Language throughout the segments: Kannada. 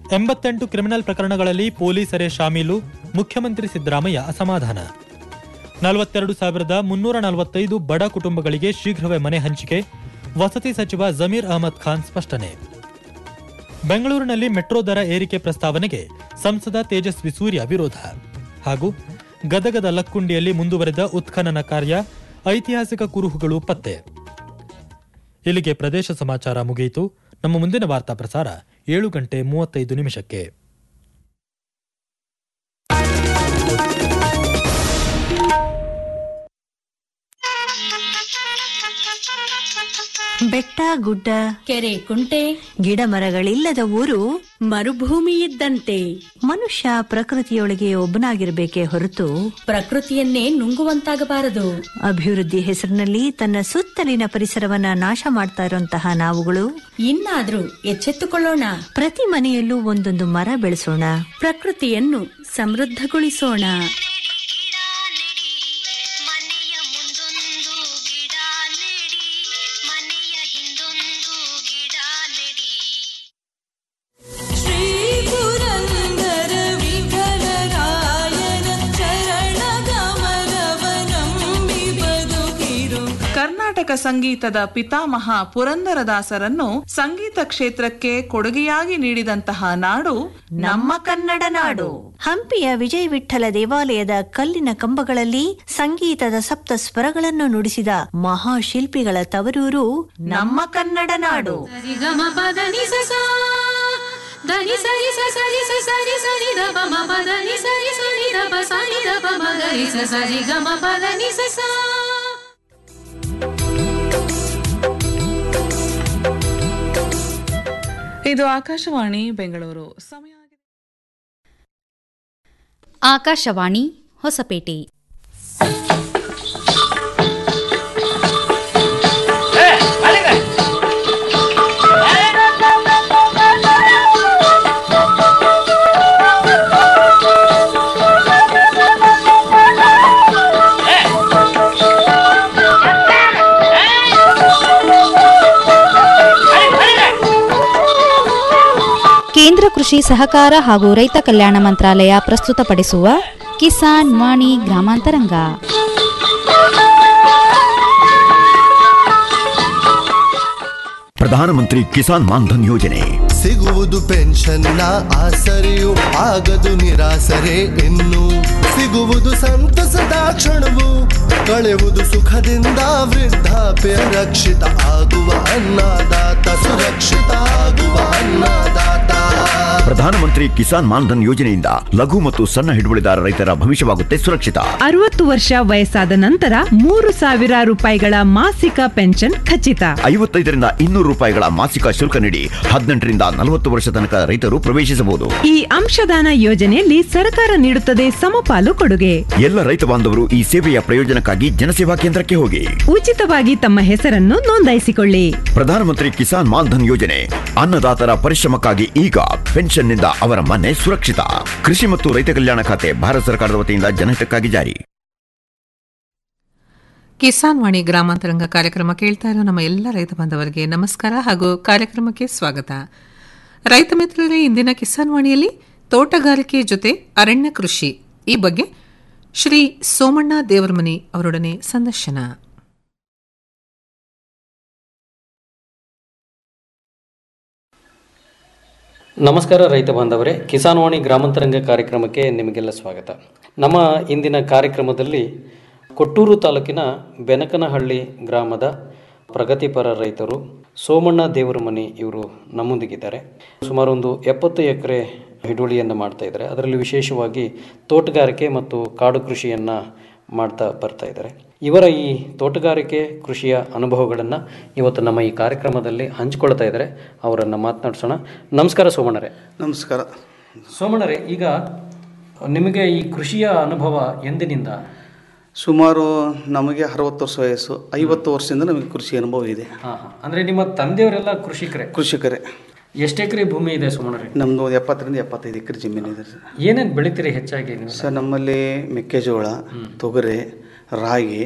ಎಂಬತ್ತೆಂಟು ಕ್ರಿಮಿನಲ್ ಪ್ರಕರಣಗಳಲ್ಲಿ ಪೊಲೀಸರೇ ಶಾಮೀಲು ಮುಖ್ಯಮಂತ್ರಿ ಸಿದ್ದರಾಮಯ್ಯ ಅಸಮಾಧಾನ ನಲವತ್ತೆರಡು ಸಾವಿರದ ಮುನ್ನೂರ ನಲವತ್ತೈದು ಬಡ ಕುಟುಂಬಗಳಿಗೆ ಶೀಘ್ರವೇ ಮನೆ ಹಂಚಿಕೆ ವಸತಿ ಸಚಿವ ಜಮೀರ್ ಅಹಮದ್ ಖಾನ್ ಸ್ಪಷ್ಟನೆ ಬೆಂಗಳೂರಿನಲ್ಲಿ ಮೆಟ್ರೋ ದರ ಏರಿಕೆ ಪ್ರಸ್ತಾವನೆಗೆ ಸಂಸದ ತೇಜಸ್ವಿ ಸೂರ್ಯ ವಿರೋಧ ಹಾಗೂ ಗದಗದ ಲಕ್ಕುಂಡಿಯಲ್ಲಿ ಮುಂದುವರೆದ ಉತ್ಖನನ ಕಾರ್ಯ ಐತಿಹಾಸಿಕ ಕುರುಹುಗಳು ಪತ್ತೆ ಇಲ್ಲಿಗೆ ಪ್ರದೇಶ ಸಮಾಚಾರ ಮುಗಿಯಿತು ನಮ್ಮ ಮುಂದಿನ ವಾರ್ತಾ ಪ್ರಸಾರ ಏಳು ಗಂಟೆ ಮೂವತ್ತೈದು ನಿಮಿಷಕ್ಕೆ ಬೆಟ್ಟ ಗುಡ್ಡ ಕೆರೆ ಕುಂಟೆ ಗಿಡ ಮರಗಳಿಲ್ಲದ ಊರು ಮರುಭೂಮಿ ಇದ್ದಂತೆ ಮನುಷ್ಯ ಪ್ರಕೃತಿಯೊಳಗೆ ಒಬ್ಬನಾಗಿರ್ಬೇಕೇ ಹೊರತು ಪ್ರಕೃತಿಯನ್ನೇ ನುಂಗುವಂತಾಗಬಾರದು ಅಭಿವೃದ್ಧಿ ಹೆಸರಿನಲ್ಲಿ ತನ್ನ ಸುತ್ತಲಿನ ಪರಿಸರವನ್ನ ನಾಶ ಮಾಡ್ತಾ ಇರುವಂತಹ ನಾವುಗಳು ಇನ್ನಾದ್ರೂ ಎಚ್ಚೆತ್ತುಕೊಳ್ಳೋಣ ಪ್ರತಿ ಮನೆಯಲ್ಲೂ ಒಂದೊಂದು ಮರ ಬೆಳೆಸೋಣ ಪ್ರಕೃತಿಯನ್ನು ಸಮೃದ್ಧಗೊಳಿಸೋಣ ಗಿಡ ನೆಡಿ ಮನೆಯ ಮುಂದೊಂದು ಗಿಡ ನೆಡಿ ಮನೆಯ ಹಿಂದೊಂದು ಗಿಡ ನೆಡಿ ಶ್ರೀ ಪುರಂದರ ವಿಠಲರಾಯನ ಚರಣದ ಮರವನಂಬಿ ಬದುಕಿರು ಕರ್ನಾಟಕ ಸಂಗೀತದ ಪಿತಾಮಹ ಪುರಂದರದಾಸರನ್ನು ಸಂಗೀತ ಕ್ಷೇತ್ರಕ್ಕೆ ಕೊಡುಗೆಯಾಗಿ ನೀಡಿದಂತಹ ನಾಡು ನಮ್ಮ ಕನ್ನಡ ನಾಡು ಹಂಪಿಯ ವಿಜಯ ವಿಠಲ ದೇವಾಲಯದ ಕಲ್ಲಿನ ಕಂಬಗಳಲ್ಲಿ ಸಂಗೀತದ ಸಪ್ತ ಸ್ವರಗಳನ್ನು ನುಡಿಸಿದ ಮಹಾಶಿಲ್ಪಿಗಳ ತವರೂರು ನಮ್ಮ ಕನ್ನಡ ನಾಡು ಗಮ ಪದ ನಿ ಸ ಸ. ಧನಿ ಸರಿ ಸ ಸರಿ ಸ ಸರಿ ಸರಿ ದ ಪ ಮ ಪದ ನಿ ಸರಿ ಸರಿ ದ ಪ ಸ ನಿ ದ ಪ ಮ ಗ ರಿ ಸ ಸರಿ ಗಮ ಪದ ನಿ ಸ ಸ. ಇದು ಆಕಾಶವಾಣಿ ಬೆಂಗಳೂರು ಸಮಯ ಆಗಿದೆ. ಆಕಾಶವಾಣಿ ಹೊಸಪೇಟೆ ಕೇಂದ್ರ ಕೃಷಿ ಸಹಕಾರ ಹಾಗೂ ರೈತ ಕಲ್ಯಾಣ ಮಂತ್ರಾಲಯ ಪ್ರಸ್ತುತಪಡಿಸುವ ಕಿಸಾನ್ ವಾಣಿ ಗ್ರಾಮಾಂತರಂಗ ಪ್ರಧಾನಮಂತ್ರಿ ಕಿಸಾನ್ ಮಾನ್ಧನ್ ಯೋಜನೆ ಸಿಗುವುದು ಪೆನ್ಷನ್ನ ಆಸರೆಯು ಆಗದು ನಿರಾಸರೆ ಇನ್ನು ಸಿಗುವುದು ಸಂತಸದ ಕ್ಷಣವು ಕಳೆಯುವುದು ಸುಖದಿಂದ ವೃದ್ಧಾಪ್ಯ ರಕ್ಷಿತ ಆಗುವ ಅನ್ನದಾತ ಸುರಕ್ಷಿತ ಆಗುವ ಅನ್ನದಾತ ಪ್ರಧಾನಮಂತ್ರಿ ಕಿಸಾನ್ ಮಾನ್ಧನ್ ಯೋಜನೆಯಿಂದ ಲಘು ಮತ್ತು ಸಣ್ಣ ಹಿಡುವಳಿದಾರ ರೈತರ ಭವಿಷ್ಯವಾಗುತ್ತೆ ಸುರಕ್ಷಿತ ಅರವತ್ತು ವರ್ಷ ವಯಸ್ಸಾದ ನಂತರ ಮೂರು ಸಾವಿರ ರೂಪಾಯಿಗಳ ಮಾಸಿಕ ಪೆನ್ಷನ್ ಖಚಿತ ಐವತ್ತೈದರಿಂದ ಇನ್ನೂರು ರೂಪಾಯಿಗಳ ಮಾಸಿಕ ಶುಲ್ಕ ನೀಡಿ ಹದಿನೆಂಟರಿಂದ ನಲವತ್ತು ವರ್ಷ ತನಕ ರೈತರು ಪ್ರವೇಶಿಸಬಹುದು ಈ ಅಂಶದಾನ ಯೋಜನೆಯಲ್ಲಿ ಸರ್ಕಾರ ನೀಡುತ್ತದೆ ಸಮಪಾಲು ಕೊಡುಗೆ ಎಲ್ಲ ರೈತ ಬಾಂಧವರು ಈ ಸೇವೆಯ ಪ್ರಯೋಜನಕ್ಕಾಗಿ ಜನಸೇವಾ ಕೇಂದ್ರಕ್ಕೆ ಹೋಗಿ ಉಚಿತವಾಗಿ ತಮ್ಮ ಹೆಸರನ್ನು ನೋಂದಾಯಿಸಿಕೊಳ್ಳಿ ಪ್ರಧಾನಮಂತ್ರಿ ಕಿಸಾನ್ ಮಾನ್ಧನ್ ಯೋಜನೆ ಅನ್ನದಾತರ ಪರಿಶ್ರಮಕ್ಕಾಗಿ ಈಗ ಪೆನ್ಷನ್ನಿಂದ ಅವರ ಮನೆ ಸುರಕ್ಷಿತ ಕೃಷಿ ಮತ್ತು ರೈತ ಕಲ್ಯಾಣ ಖಾತೆ ಭಾರತ ಸರ್ಕಾರದ ವತಿಯಿಂದ ಜನಹಿತಕ್ಕಾಗಿ ಜಾರಿ ಕಿಸಾನ್ ವಾಣಿ ಗ್ರಾಮಾಂತರಂಗ ಕಾರ್ಯಕ್ರಮ ಕೇಳ್ತಾ ಇರೋ ನಮ್ಮ ಎಲ್ಲ ರೈತ ಬಾಂಧವರಿಗೆ ನಮಸ್ಕಾರ ಹಾಗೂ ಕಾರ್ಯಕ್ರಮಕ್ಕೆ ಸ್ವಾಗತ ರೈತ ಮಿತ್ರರೇ ಇಂದಿನ ಕಿಸಾನ್ ವಾಣಿಯಲ್ಲಿ ತೋಟಗಾರಿಕೆ ಜೊತೆ ಅರಣ್ಯ ಕೃಷಿ ಈ ಬಗ್ಗೆ ಶ್ರೀ ಸೋಮಣ್ಣ ದೇವರಮನಿ ಅವರೊಡನೆ ಸಂದರ್ಶನ ನಮಸ್ಕಾರ ರೈತ ಬಾಂಧವರೇ ಕಿಸಾನ್ವಾಣಿ ಗ್ರಾಮಾಂತರಂಗ ಕಾರ್ಯಕ್ರಮಕ್ಕೆ ನಿಮಗೆಲ್ಲ ಸ್ವಾಗತ ನಮ್ಮ ಇಂದಿನ ಕಾರ್ಯಕ್ರಮದಲ್ಲಿ ಕೊಟ್ಟೂರು ತಾಲೂಕಿನ ಬೆನಕನಹಳ್ಳಿ ಗ್ರಾಮದ ಪ್ರಗತಿಪರ ರೈತರು ಸೋಮಣ್ಣ ದೇವರಮನಿ ಇವರು ನಮ್ಮೊಂದಿಗಿದ್ದಾರೆ ಸುಮಾರು ಒಂದು ಎಪ್ಪತ್ತು ಎಕರೆ ಹಿಡುವಳಿಯನ್ನು ಮಾಡ್ತಾ ಇದ್ದಾರೆ ಅದರಲ್ಲಿ ವಿಶೇಷವಾಗಿ ತೋಟಗಾರಿಕೆ ಮತ್ತು ಕಾಡು ಕೃಷಿಯನ್ನು ಮಾಡ್ತಾ ಬರ್ತಾ ಇದ್ದಾರೆ ಇವರ ಈ ತೋಟಗಾರಿಕೆ ಕೃಷಿಯ ಅನುಭವಗಳನ್ನು ಇವತ್ತು ನಮ್ಮ ಈ ಕಾರ್ಯಕ್ರಮದಲ್ಲಿ ಹಂಚಿಕೊಳ್ತಾ ಇದ್ದಾರೆ ಅವರನ್ನು ಮಾತನಾಡಿಸೋಣ ನಮಸ್ಕಾರ ಸೋಮಣ್ಣರೇ ನಮಸ್ಕಾರ ಸೋಮಣ್ಣರೇ ಈಗ ನಿಮಗೆ ಈ ಕೃಷಿಯ ಅನುಭವ ಎಂದಿನಿಂದ ಸುಮಾರು ನಮಗೆ ಅರವತ್ತು ವರ್ಷ ವಯಸ್ಸು ಐವತ್ತು ವರ್ಷದಿಂದ ನಮಗೆ ಕೃಷಿ ಅನುಭವ ಇದೆ ಹಾಂ ಹಾಂ ಅಂದರೆ ನಿಮ್ಮ ತಂದೆಯವರೆಲ್ಲ ಕೃಷಿಕರೇ ಕೃಷಿಕರೇ ಎಷ್ಟು ಎಕರೆ ಭೂಮಿ ಇದೆ ಸೋಮಣ್ಣರೇ ನಮ್ಮದು ಒಂದು ಎಪ್ಪತ್ತರಿಂದ ಎಪ್ಪತ್ತೈದು ಎಕರೆ ಜಮೀನು ಇದೆ ಸರ್ ಏನೇನು ಬೆಳಿತೀರಿ ಹೆಚ್ಚಾಗಿ ನೀವು ಸರ್ ನಮ್ಮಲ್ಲಿ ಮೆಕ್ಕೆಜೋಳ ತೊಗರೆ ರಾಗಿ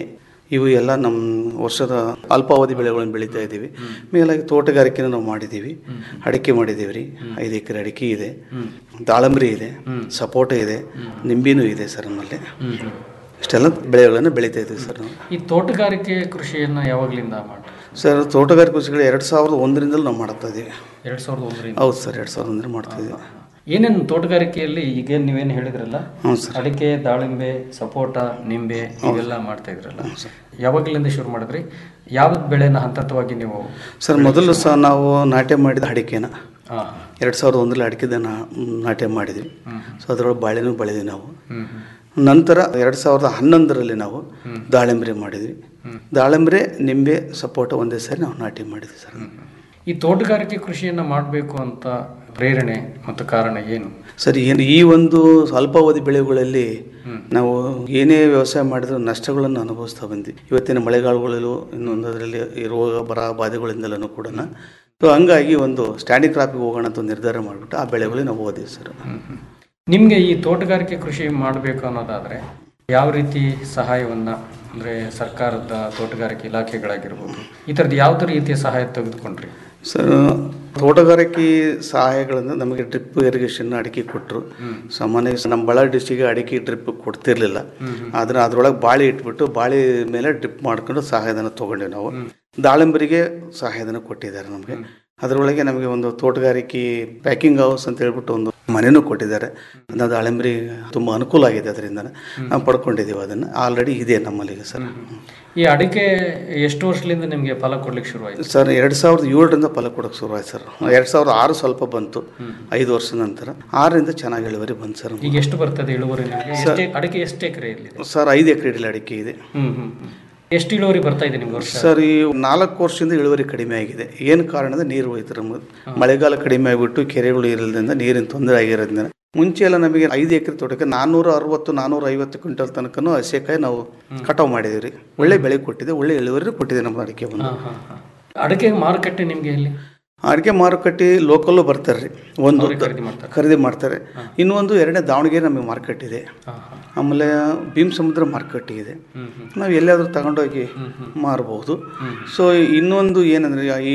ಇವು ಎಲ್ಲ ನಮ್ಮ ವರ್ಷದ ಅಲ್ಪಾವಧಿ ಬೆಳೆಗಳನ್ನು ಬೆಳೀತಾ ಇದ್ದೀವಿ ಮೇಲಾಗಿ ತೋಟಗಾರಿಕೆನ ನಾವು ಮಾಡಿದ್ದೀವಿ ಅಡಿಕೆ ಮಾಡಿದ್ದೀವಿ ರೀ ಐದು ಎಕರೆ ಅಡಿಕೆ ಇದೆ ದಾಳಂಬ್ರಿ ಇದೆ ಸಪೋಟ ಇದೆ ನಿಂಬಿನೂ ಇದೆ ಸರ್ ನಮ್ಮಲ್ಲಿ ಇಷ್ಟೆಲ್ಲ ಬೆಳೆಗಳನ್ನು ಬೆಳೀತಾ ಇದ್ದೀವಿ ಸರ್ ನಾವು ಈ ತೋಟಗಾರಿಕೆ ಕೃಷಿಯನ್ನು ಯಾವಾಗಲಿಂದ ಮಾಡ್ತಾರೆ ಸರ್ ತೋಟಗಾರಿಕೆ ಕೃಷಿಗಳು ಎರಡು ಸಾವಿರದ ಒಂದರಿಂದಲೂ ನಾವು ಮಾಡ್ತಾ ಇದ್ದೀವಿ ಎರಡು ಸಾವಿರದ ಒಂದರಿಂದ ಹೌದು ಸರ್ ಎರಡು ಸಾವಿರದ ಒಂದರಿಂದ ಮಾಡ್ತಾ ಇದ್ದೀವಿ ಏನೇನು ತೋಟಗಾರಿಕೆಯಲ್ಲಿ ಈಗ ನೀವೇನು ಹೇಳಿದ್ರಲ್ಲ ಹ್ಞೂ ಸರ್ ಅಡಿಕೆ ದಾಳಿಂಬೆ ಸಪೋಟ ನಿಂಬೆ ಇವೆಲ್ಲ ಮಾಡ್ತಾ ಇದ್ರಲ್ಲ ಯಾವಾಗಲಿಂದ ಶುರು ಮಾಡಿದ್ರಿ ಯಾವ ಬೆಳೆನ ಹಂತವಾಗಿ ನೀವು ಸರ್ ಮೊದಲು ಸಹ ನಾವು ನಾಟ್ಯ ಮಾಡಿದ ಅಡಿಕೆನ ಹಾಂ ಎರಡು ಸಾವಿರದ ಒಂದರಲ್ಲಿ ಅಡಿಕೆದ ನಾ- ನಾಟ್ಯ ಮಾಡಿದ್ವಿ ಹ್ಮ್. ಸೊ ಅದರೊಳಗೆ ಬಾಳೆನೂ ಬೆಳೆದ್ವಿ ನಾವು ಹ್ಮ್ ನಂತರ ಎರಡು ಸಾವಿರದ ಹನ್ನೊಂದರಲ್ಲಿ ನಾವು ದಾಳಿಂಬ್ರೆ ಮಾಡಿದ್ವಿ ದಾಳಿಂಬ್ರೆ ನಿಂಬೆ ಸಪೋಟ ಒಂದೇ ಸಾರಿ ನಾವು ನಾಟಿ ಮಾಡಿದ್ವಿ ಸರ್ ಈ ತೋಟಗಾರಿಕೆ ಕೃಷಿಯನ್ನು ಮಾಡಬೇಕು ಅಂತ ಪ್ರೇರಣೆ ಮತ್ತು ಕಾರಣ ಏನು ಸರ್ ಏನು ಈ ಒಂದು ಅಲ್ಪಾವಧಿ ಬೆಳೆಗಳಲ್ಲಿ ನಾವು ಏನೇ ವ್ಯವಸಾಯ ಮಾಡಿದ್ರು ನಷ್ಟಗಳನ್ನು ಅನುಭವಿಸ್ತಾ ಬಂದ್ವಿ ಇವತ್ತಿನ ಮಳೆಗಾಲಗಳಲ್ಲೂ ಇನ್ನೊಂದು ಅದರಲ್ಲಿ ಈ ರೋಗ ಬರ ಬಾಧೆಗಳಿಂದಲೂ ಕೂಡ ಸೊ ಹಂಗಾಗಿ ಒಂದು ಸ್ಟ್ಯಾಂಡಿಂಗ್ ಕ್ರಾಪಿಗೆ ಹೋಗೋಣ ಅಂತ ಒಂದು ನಿರ್ಧಾರ ಮಾಡಿಬಿಟ್ಟು ಆ ಬೆಳೆಗಳಿಗೆ ನಾವು ಓದಿವಿ ಸರ್ ನಿಮಗೆ ಈ ತೋಟಗಾರಿಕೆ ಕೃಷಿ ಮಾಡಬೇಕು ಅನ್ನೋದಾದರೆ ಯಾವ ರೀತಿ ಸಹಾಯವನ್ನು ಅಂದರೆ ಸರ್ಕಾರದ ತೋಟಗಾರಿಕೆ ಇಲಾಖೆಗಳಾಗಿರ್ಬೋದು ಈ ಥರದ್ದು ಯಾವುದೇ ರೀತಿಯ ಸಹಾಯ ತೆಗೆದುಕೊಂಡ್ರಿ ಸರ್ ತೋಟಗಾರಿಕೆ ಸಹಾಯಗಳಿಂದ ನಮಗೆ ಡ್ರಿಪ್ ಇರಿಗೇಷನ್ ಅಡಿಕೆ ಕೊಟ್ಟರು ಸಾಮಾನ್ಯ ನಮ್ಮ ಬಳ್ಳಾರಿ ಡಿಸ್ಟಿಗೆ ಅಡಿಕೆ ಡ್ರಿಪ್ ಕೊಡ್ತಿರ್ಲಿಲ್ಲ ಆದರೆ ಅದರೊಳಗೆ ಬಾಳೆ ಇಟ್ಬಿಟ್ಟು ಬಾಳೆ ಮೇಲೆ ಡ್ರಿಪ್ ಮಾಡ್ಕೊಂಡು ಸಹಾಯಧನ ತೊಗೊಂಡಿವಿ ನಾವು ದಾಳಿಂಬರಿಗೆ ಸಹಾಯಧನ ಕೊಟ್ಟಿದ್ದಾರೆ ನಮಗೆ ಅದರೊಳಗೆ ನಮಗೆ ಒಂದು ತೋಟಗಾರಿಕೆ ಪ್ಯಾಕಿಂಗ್ ಹೌಸ್ ಅಂತ ಹೇಳ್ಬಿಟ್ಟು ಒಂದು ಮನೆನೂ ಕೊಟ್ಟಿದ್ದಾರೆ ಅದು ದಾಳಿಂಬರಿ ತುಂಬ ಅನುಕೂಲ ಆಗಿದೆ ಅದರಿಂದ ನಾವು ಪಡ್ಕೊಂಡಿದ್ದೀವಿ ಅದನ್ನು ಆಲ್ರೆಡಿ ಇದೆ ನಮ್ಮಲ್ಲಿಗೆ ಸರ್ ಈ ಅಡಿಕೆ ಎಷ್ಟು ವರ್ಷದಿಂದ ನಿಮಗೆ ಫಲ ಕೊಡ್ಲಿಕ್ಕೆ ಶುರುವಾಯಿತು ಸರ್ ಎರಡು ಸಾವಿರದ ಏಳರಿಂದ ಫಲ ಕೊಡೋಕೆ ಶುರುವಾಯ್ತು ಸರ್ ಎರಡು ಸಾವಿರದ ಆರು ಸ್ವಲ್ಪ ಬಂತು ಐದು ವರ್ಷದ ನಂತರ ಆರರಿಂದ ಚೆನ್ನಾಗಿ ಇಳುವರಿ ಬಂತು ಸರ್ ಈಗ ಎಷ್ಟು ಬರ್ತದೆ ಇಳುವರಿ ನಿಮಗೆ ಸರ್- ಎಷ್ಟೇ ಅಡಿಕೆ ಎಷ್ಟು ಎಕರೆ ಇಲ್ಲಿದೆ ಸರ್ ಐದು ಎಕರೆ ಇಡಲಿ ಅಡಿಕೆ ಇದೆ ಹ್ಮ್ ಹ್ಮ್ ಹ್ಮ್. ಎಷ್ಟು ಇಳುವರಿ ಬರ್ತಾ ಇದೆ ನಿಮ್ಗೆ ವರ್ಷ ಸರ್ ಈ ನಾಲ್ಕು ವರ್ಷದಿಂದ ಇಳುವರಿ ಕಡಿಮೆ ಆಗಿದೆ ಏನು ಕಾರಣದ ನೀರು ಹೋಯ್ತು ನಮಗೆ ಮಳೆಗಾಲ ಕಡಿಮೆ ಆಗಿಬಿಟ್ಟು ಕೆರೆಗಳು ಇರಲ್ದಿಂದ ನೀರಿನ ತೊಂದರೆ ಆಗಿರೋದ್ರಿಂದ ಮುಂಚೆ ಎಲ್ಲ ನಮಗೆ ಐದು ಎಕರೆ ತೋಟಕ್ಕೆ ನಾನ್ನೂರ ಅರವತ್ತು ನಾನ್ನೂರ ಐವತ್ತು ಕ್ವಿಂಟಲ್ ತನಕನೂ ಹಸೆಕಾಯಿ ನಾವು ಕಟಾವು ಮಾಡಿದ್ದೀವಿ ರೀ ಒಳ್ಳೆ ಬೆಳೆ ಕೊಟ್ಟಿದೆ ಒಳ್ಳೆ ಇಳುವರಿ ಕೊಟ್ಟಿದೆ ನಮ್ಮ ಅಡಿಕೆ ಬಂದು ಹಾ, ಹಾ, ಹಾ. ಅಡಿಕೆ ಮಾರುಕಟ್ಟೆ ನಿಮಗೆ ಎಲ್ಲಿ ಅಡಿಕೆ ಮಾರುಕಟ್ಟೆ ಲೋಕಲ್ಲು ಬರ್ತಾರೆ ರೀ ಒಂದು ಅವ್ರೇ ಖರೀದಿ ಮಾಡ್ತಾರೆ. ಖರೀದಿ ಮಾಡ್ತಾರೆ ಇನ್ನೊಂದು ಎರಡನೇ ದಾವಣಗೆರೆ ನಮಗೆ ಮಾರ್ಕೆಟ್ ಇದೆ ಆಮೇಲೆ ಭೀಮ್ ಸಮುದ್ರ ಮಾರ್ಕೆಟ್ ಇದೆ ನಾವು ಎಲ್ಲಾದರೂ ತಗೊಂಡೋಗಿ ಮಾರಬಹುದು ಸೊ ಇನ್ನೊಂದು ಏನಂದ್ರೆ ಈ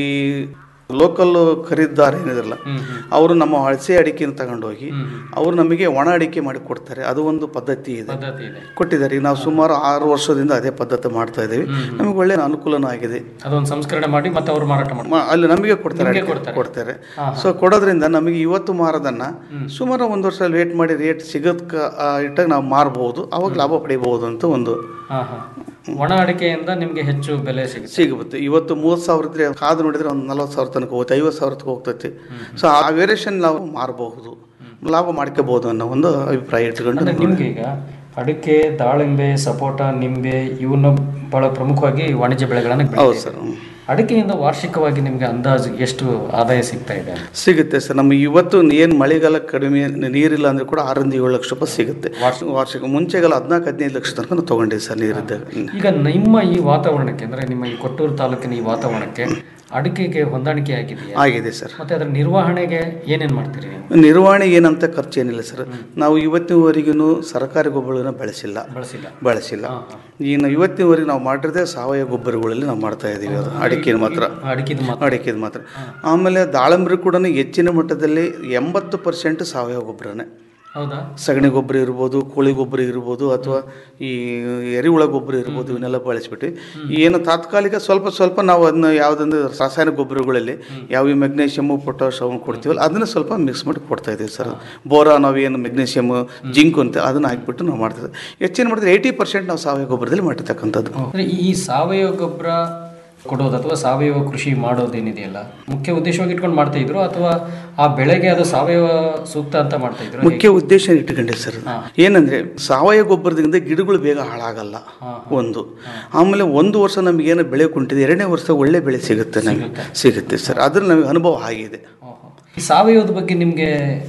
ಲೋಕಲ್ ಖರೀದಿದಾರ ಏನಿದ್ರಲ್ಲ ಅವರು ನಮ್ಮ ಹಳಸೆ ಅಡಿಕೆನ ತಗೊಂಡೋಗಿ ಅವರು ನಮಗೆ ಒಣ ಅಡಿಕೆ ಮಾಡಿ ಕೊಡ್ತಾರೆ ಅದು ಒಂದು ಪದ್ಧತಿ ಇದೆ ಪದ್ಧತಿ ಇದೆ ಕೊಟ್ಟಿದ್ದಾರೆ ಈಗ ನಾವು ಸುಮಾರು ಆರು ವರ್ಷದಿಂದ ಅದೇ ಪದ್ಧತಿ ಮಾಡ್ತಾ ಇದ್ದೀವಿ ನಮಗೆ ಒಳ್ಳೆ ಅನುಕೂಲನೂ ಆಗಿದೆ ಅದೊಂದು ಸಂಸ್ಕರಣೆ ಮಾಡಿ ಮತ್ತೆ ಅವರು ಮಾರಾಟ ಮಾಡ್ತಾರೆ ಮ- ಅಲ್ಲಿ ನಮಗೆ ಕೊಡ್ತಾರೆ ನಿಮ್ಗೆ ಅಡಿಕೆ ಕೊಡ್ತಾರೆ. ಕೊಡ್ತಾರೆ ಹಾ, ಸೊ ಕೊಡೋದ್ರಿಂದ ನಮಗೆ ಇವತ್ತು ಮಾರೋದನ್ನ ಸುಮಾರು ಒಂದು ವರ್ಷ ವೇಟ್ ಮಾಡಿ ರೇಟ್ ಸಿಗೋದಕ್ಕ ಇಟ್ಟಾಗ ನಾವು ಮಾರಬಹುದು ಅವಾಗ ಲಾಭ ಪಡಿಬಹುದು ಅಂತ ಒಂದು ಹಾ ಹಾ ಒಣ ಅಡಿಕೆಯಿಂದ ನಿಮಗೆ ಹೆಚ್ಚು ಬೆಲೆ ಸಿಗುತ್ತೆ ಸಿಗುತ್ತೆ ಇವತ್ತು ಮೂವತ್ತು ಸಾವಿರ ಇದ್ರೆ ಕಾದು ನೋಡಿದ್ರೆ ಒಂದು ನಲ್ವತ್ತು ಸಾವಿರ ತನಕ ಹೋಗುತ್ತೆ ಐವತ್ತು ಸಾವಿರ ತನಕ ಹೋಗ್ತೈತಿ ಸೊ ಆ ವೇರಿಯೇಷನ್ ನಾವು ಮಾರಬಹುದು ಲಾಭ ಮಾಡ್ಕೋಬಹುದು ಅನ್ನೋ ಒಂದು ಅಭಿಪ್ರಾಯ ಇಟ್ಕೊಂಡು ಅಂದ್ರೆ ನಿಮ್ಗೆ ಈಗ ಅಡಿಕೆ ದಾಳಿಂಬೆ ಸಪೋಟ ನಿಂಬೆ ಇವನ್ನ ಬಹಳ ಪ್ರಮುಖವಾಗಿ ವಾಣಿಜ್ಯ ಬೆಳೆಗಳನ್ನು ಹೌದು ಬೆಳಿತೀರಿ. ಸರ್ ಅಡಿಕೆಯಿಂದ ವಾರ್ಷಿಕವಾಗಿ ನಿಮ್ಗೆ ಅಂದಾಜು ಎಷ್ಟು ಆದಾಯ ಸಿಗ್ತಾ ಇದೆ ಸಿಗುತ್ತೆ ಸರ್ ನಮಗೆ ಇವತ್ತು ಏನು ಮಳೆಗಾಲ ಕಡಿಮೆ ನೀರಿಲ್ಲ ಅಂದ್ರೆ ಕೂಡ ಆರರಿಂದ ಏಳು ಲಕ್ಷ ರೂಪಾಯಿ ಸಿಗುತ್ತೆ ವಾರ್ಷಿಕ ಮುಂಚೆಗಾಲ ಹದಿನಾಲ್ಕು ಹದಿನೈದು ಲಕ್ಷ ತನಕ ನಾವು ತಗೊಂಡಿದ್ದೀವಿ ಸರ್ ನೀರಿದ್ದಾಗ ಈಗ ನಿಮ್ಮ ಈ ವಾತಾವರಣಕ್ಕೆ ಅಂದ್ರೆ ನಿಮ್ಮ ಈ ಕೊಟ್ಟೂರು ತಾಲೂಕಿನ ಈ ವಾತಾವರಣಕ್ಕೆ ಅಡಿಕೆಗೆ ಹೊಂದಾಣಿಕೆ ಆಗಿದೆಯಾ ಆಗಿದೆ ಸರ್ ಮತ್ತೆ ಅದರ ನಿರ್ವಹಣೆಗೆ ಏನೇನ್ ಮಾಡ್ತೀರಿ ನೀವು ನಿರ್ವಹಣೆ ಏನಂತ ಖರ್ಚು ಏನಿಲ್ಲ ಸರ್ ನಾವು ಇವತ್ತಿನವರೆಗೂ ಸರ್ಕಾರಿ ಗೊಬ್ಬರಗಳನ್ನ ಬಳಸಿಲ್ಲ ಬಳಸಿಲ್ಲ ಬಳಸಿಲ್ಲ ಇನ್ನು ಇವತ್ತಿನವರೆಗೆ ನಾವು ಮಾಡಿರದೆ ಸಾವಯವ ಗೊಬ್ಬರಗಳಲ್ಲಿ ನಾವು ಮಾಡ್ತಾ ಇದ್ದೀವಿ ಅದು ಅಡಿಕೆ ಮಾತ್ರ ಅಡಿಕೆದು ಮಾತ್ರ ಅಡಿಕೆದು ಮಾತ್ರ ಆಮೇಲೆ ದಾಳಂಬ್ರಿ ಕೂಡ ಹೆಚ್ಚಿನ ಮಟ್ಟದಲ್ಲಿ ಎಂಬತ್ತು ಪರ್ಸೆಂಟ್ ಸಾವಯವ ಗೊಬ್ಬರನೇ ಹೌದಾ ಸಗಣಿ ಗೊಬ್ಬರ ಇರ್ಬೋದು ಕೋಳಿ ಗೊಬ್ಬರ ಇರ್ಬೋದು ಅಥವಾ ಈ ಎರೆಹುಳ ಗೊಬ್ಬರ ಇರ್ಬೋದು ಇವನ್ನೆಲ್ಲ ಬಳಸ್ಬಿಟ್ಟು ಏನು ತಾತ್ಕಾಲಿಕ ಸ್ವಲ್ಪ ಸ್ವಲ್ಪ ನಾವು ಅದನ್ನ ಯಾವುದೊಂದು ರಾಸಾಯನಿಕ ಗೊಬ್ಬರಗಳಲ್ಲಿ ಯಾವ ಈ ಮೆಗ್ನೀಷಿಯಮು ಪೊಟ್ಯಾಷಿಯಮ್ ಕೊಡ್ತೀವಲ್ಲ ಅದನ್ನ ಸ್ವಲ್ಪ ಮಿಕ್ಸ್ ಮಾಡಿ ಕೊಡ್ತಾ ಇದ್ದೀವಿ ಸರ್ ಬೋರಾ ನಾವು ಏನು ಮೆಗ್ನೀಷಿಯಮ್ ಜಿಂಕ್ ಅಂತ ಅದನ್ನ ಹಾಕ್ಬಿಟ್ಟು ನಾವು ಮಾಡ್ತೀವಿ ಹೆಚ್ಚಿನ ಮಾಡಿದ್ರೆ ಏಯ್ಟಿ ಪರ್ಸೆಂಟ್ ನಾವು ಸಾವಯವ ಗೊಬ್ಬರದಲ್ಲಿ ಮಾಡಿರ್ತಕ್ಕಂಥದ್ದು ಅಂದ್ರೆ ಈ ಸಾವಯವ ಗೊಬ್ಬರ ಕೊಡೋದು ಅಥವಾ ಸಾವಯವ ಕೃಷಿ ಮಾಡೋದೇನಿದೆಯಲ್ಲ ಮುಖ್ಯ ಉದ್ದೇಶವಾಗಿ ಇಟ್ಕೊಂಡು ಮಾಡ್ತಾ ಇದ್ರು ಅಥವಾ ಆ ಬೆಳೆಗೆ ಅದು ಸಾವಯವ ಸೂಕ್ತ ಅಂತ ಮಾಡ್ತಾ ಇದ್ರು ಮುಖ್ಯ ಉದ್ದೇಶ ಇಟ್ಕೊಂಡಿದೆ ಸರ್ ಏನಂದ್ರೆ ಸಾವಯವ ಗೊಬ್ಬರದಿಂದ ಗಿಡಗಳು ಬೇಗ ಹಾಳಾಗಲ್ಲ ಒಂದು ಆಮೇಲೆ ಒಂದು ವರ್ಷ ನಮಗೇನು ಬೆಳೆ ಕುಂಟಿದೆ ಎರಡನೇ ವರ್ಷ ಒಳ್ಳೆ ಬೆಳೆ ಸಿಗುತ್ತೆ ನಮಗೆ ಸಿಗುತ್ತೆ ಸರ್ ಅದ್ರ ನಮಗೆ ಅನುಭವ ಆಗಿದೆ ಈ ಸಾವಯವದ ಬಗ್ಗೆ ನಿಮಗೆ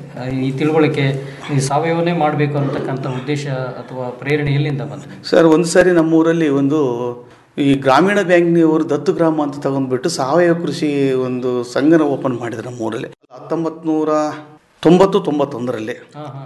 ಈ ತಿಳುವಳಿಕೆ ಈ ಸಾವಯವನೇ ಮಾಡಬೇಕು ಅಂತಕ್ಕಂಥ ಉದ್ದೇಶ ಅಥವಾ ಪ್ರೇರಣೆ ಎಲ್ಲಿಂದ ಬಂತು ಸರ್ ಒಂದು ಸಾರಿ ನಮ್ಮೂರಲ್ಲಿ ಒಂದು ಈ ಗ್ರಾಮೀಣ ಬ್ಯಾಂಕ್ನವರು ದತ್ತು ಗ್ರಾಮ ಅಂತ ತಗೊಂಡ್ಬಿಟ್ಟು ಸಾವಯವ ಕೃಷಿ ಒಂದು ಸಂಘನ ಓಪನ್ ಮಾಡಿದ್ರು ನಮ್ಮೂರಲ್ಲಿ ಹತ್ತೊಂಬತ್ತು ನೂರ ತೊಂಬತ್ತು ತೊಂಬತ್ತೊಂದರಲ್ಲಿ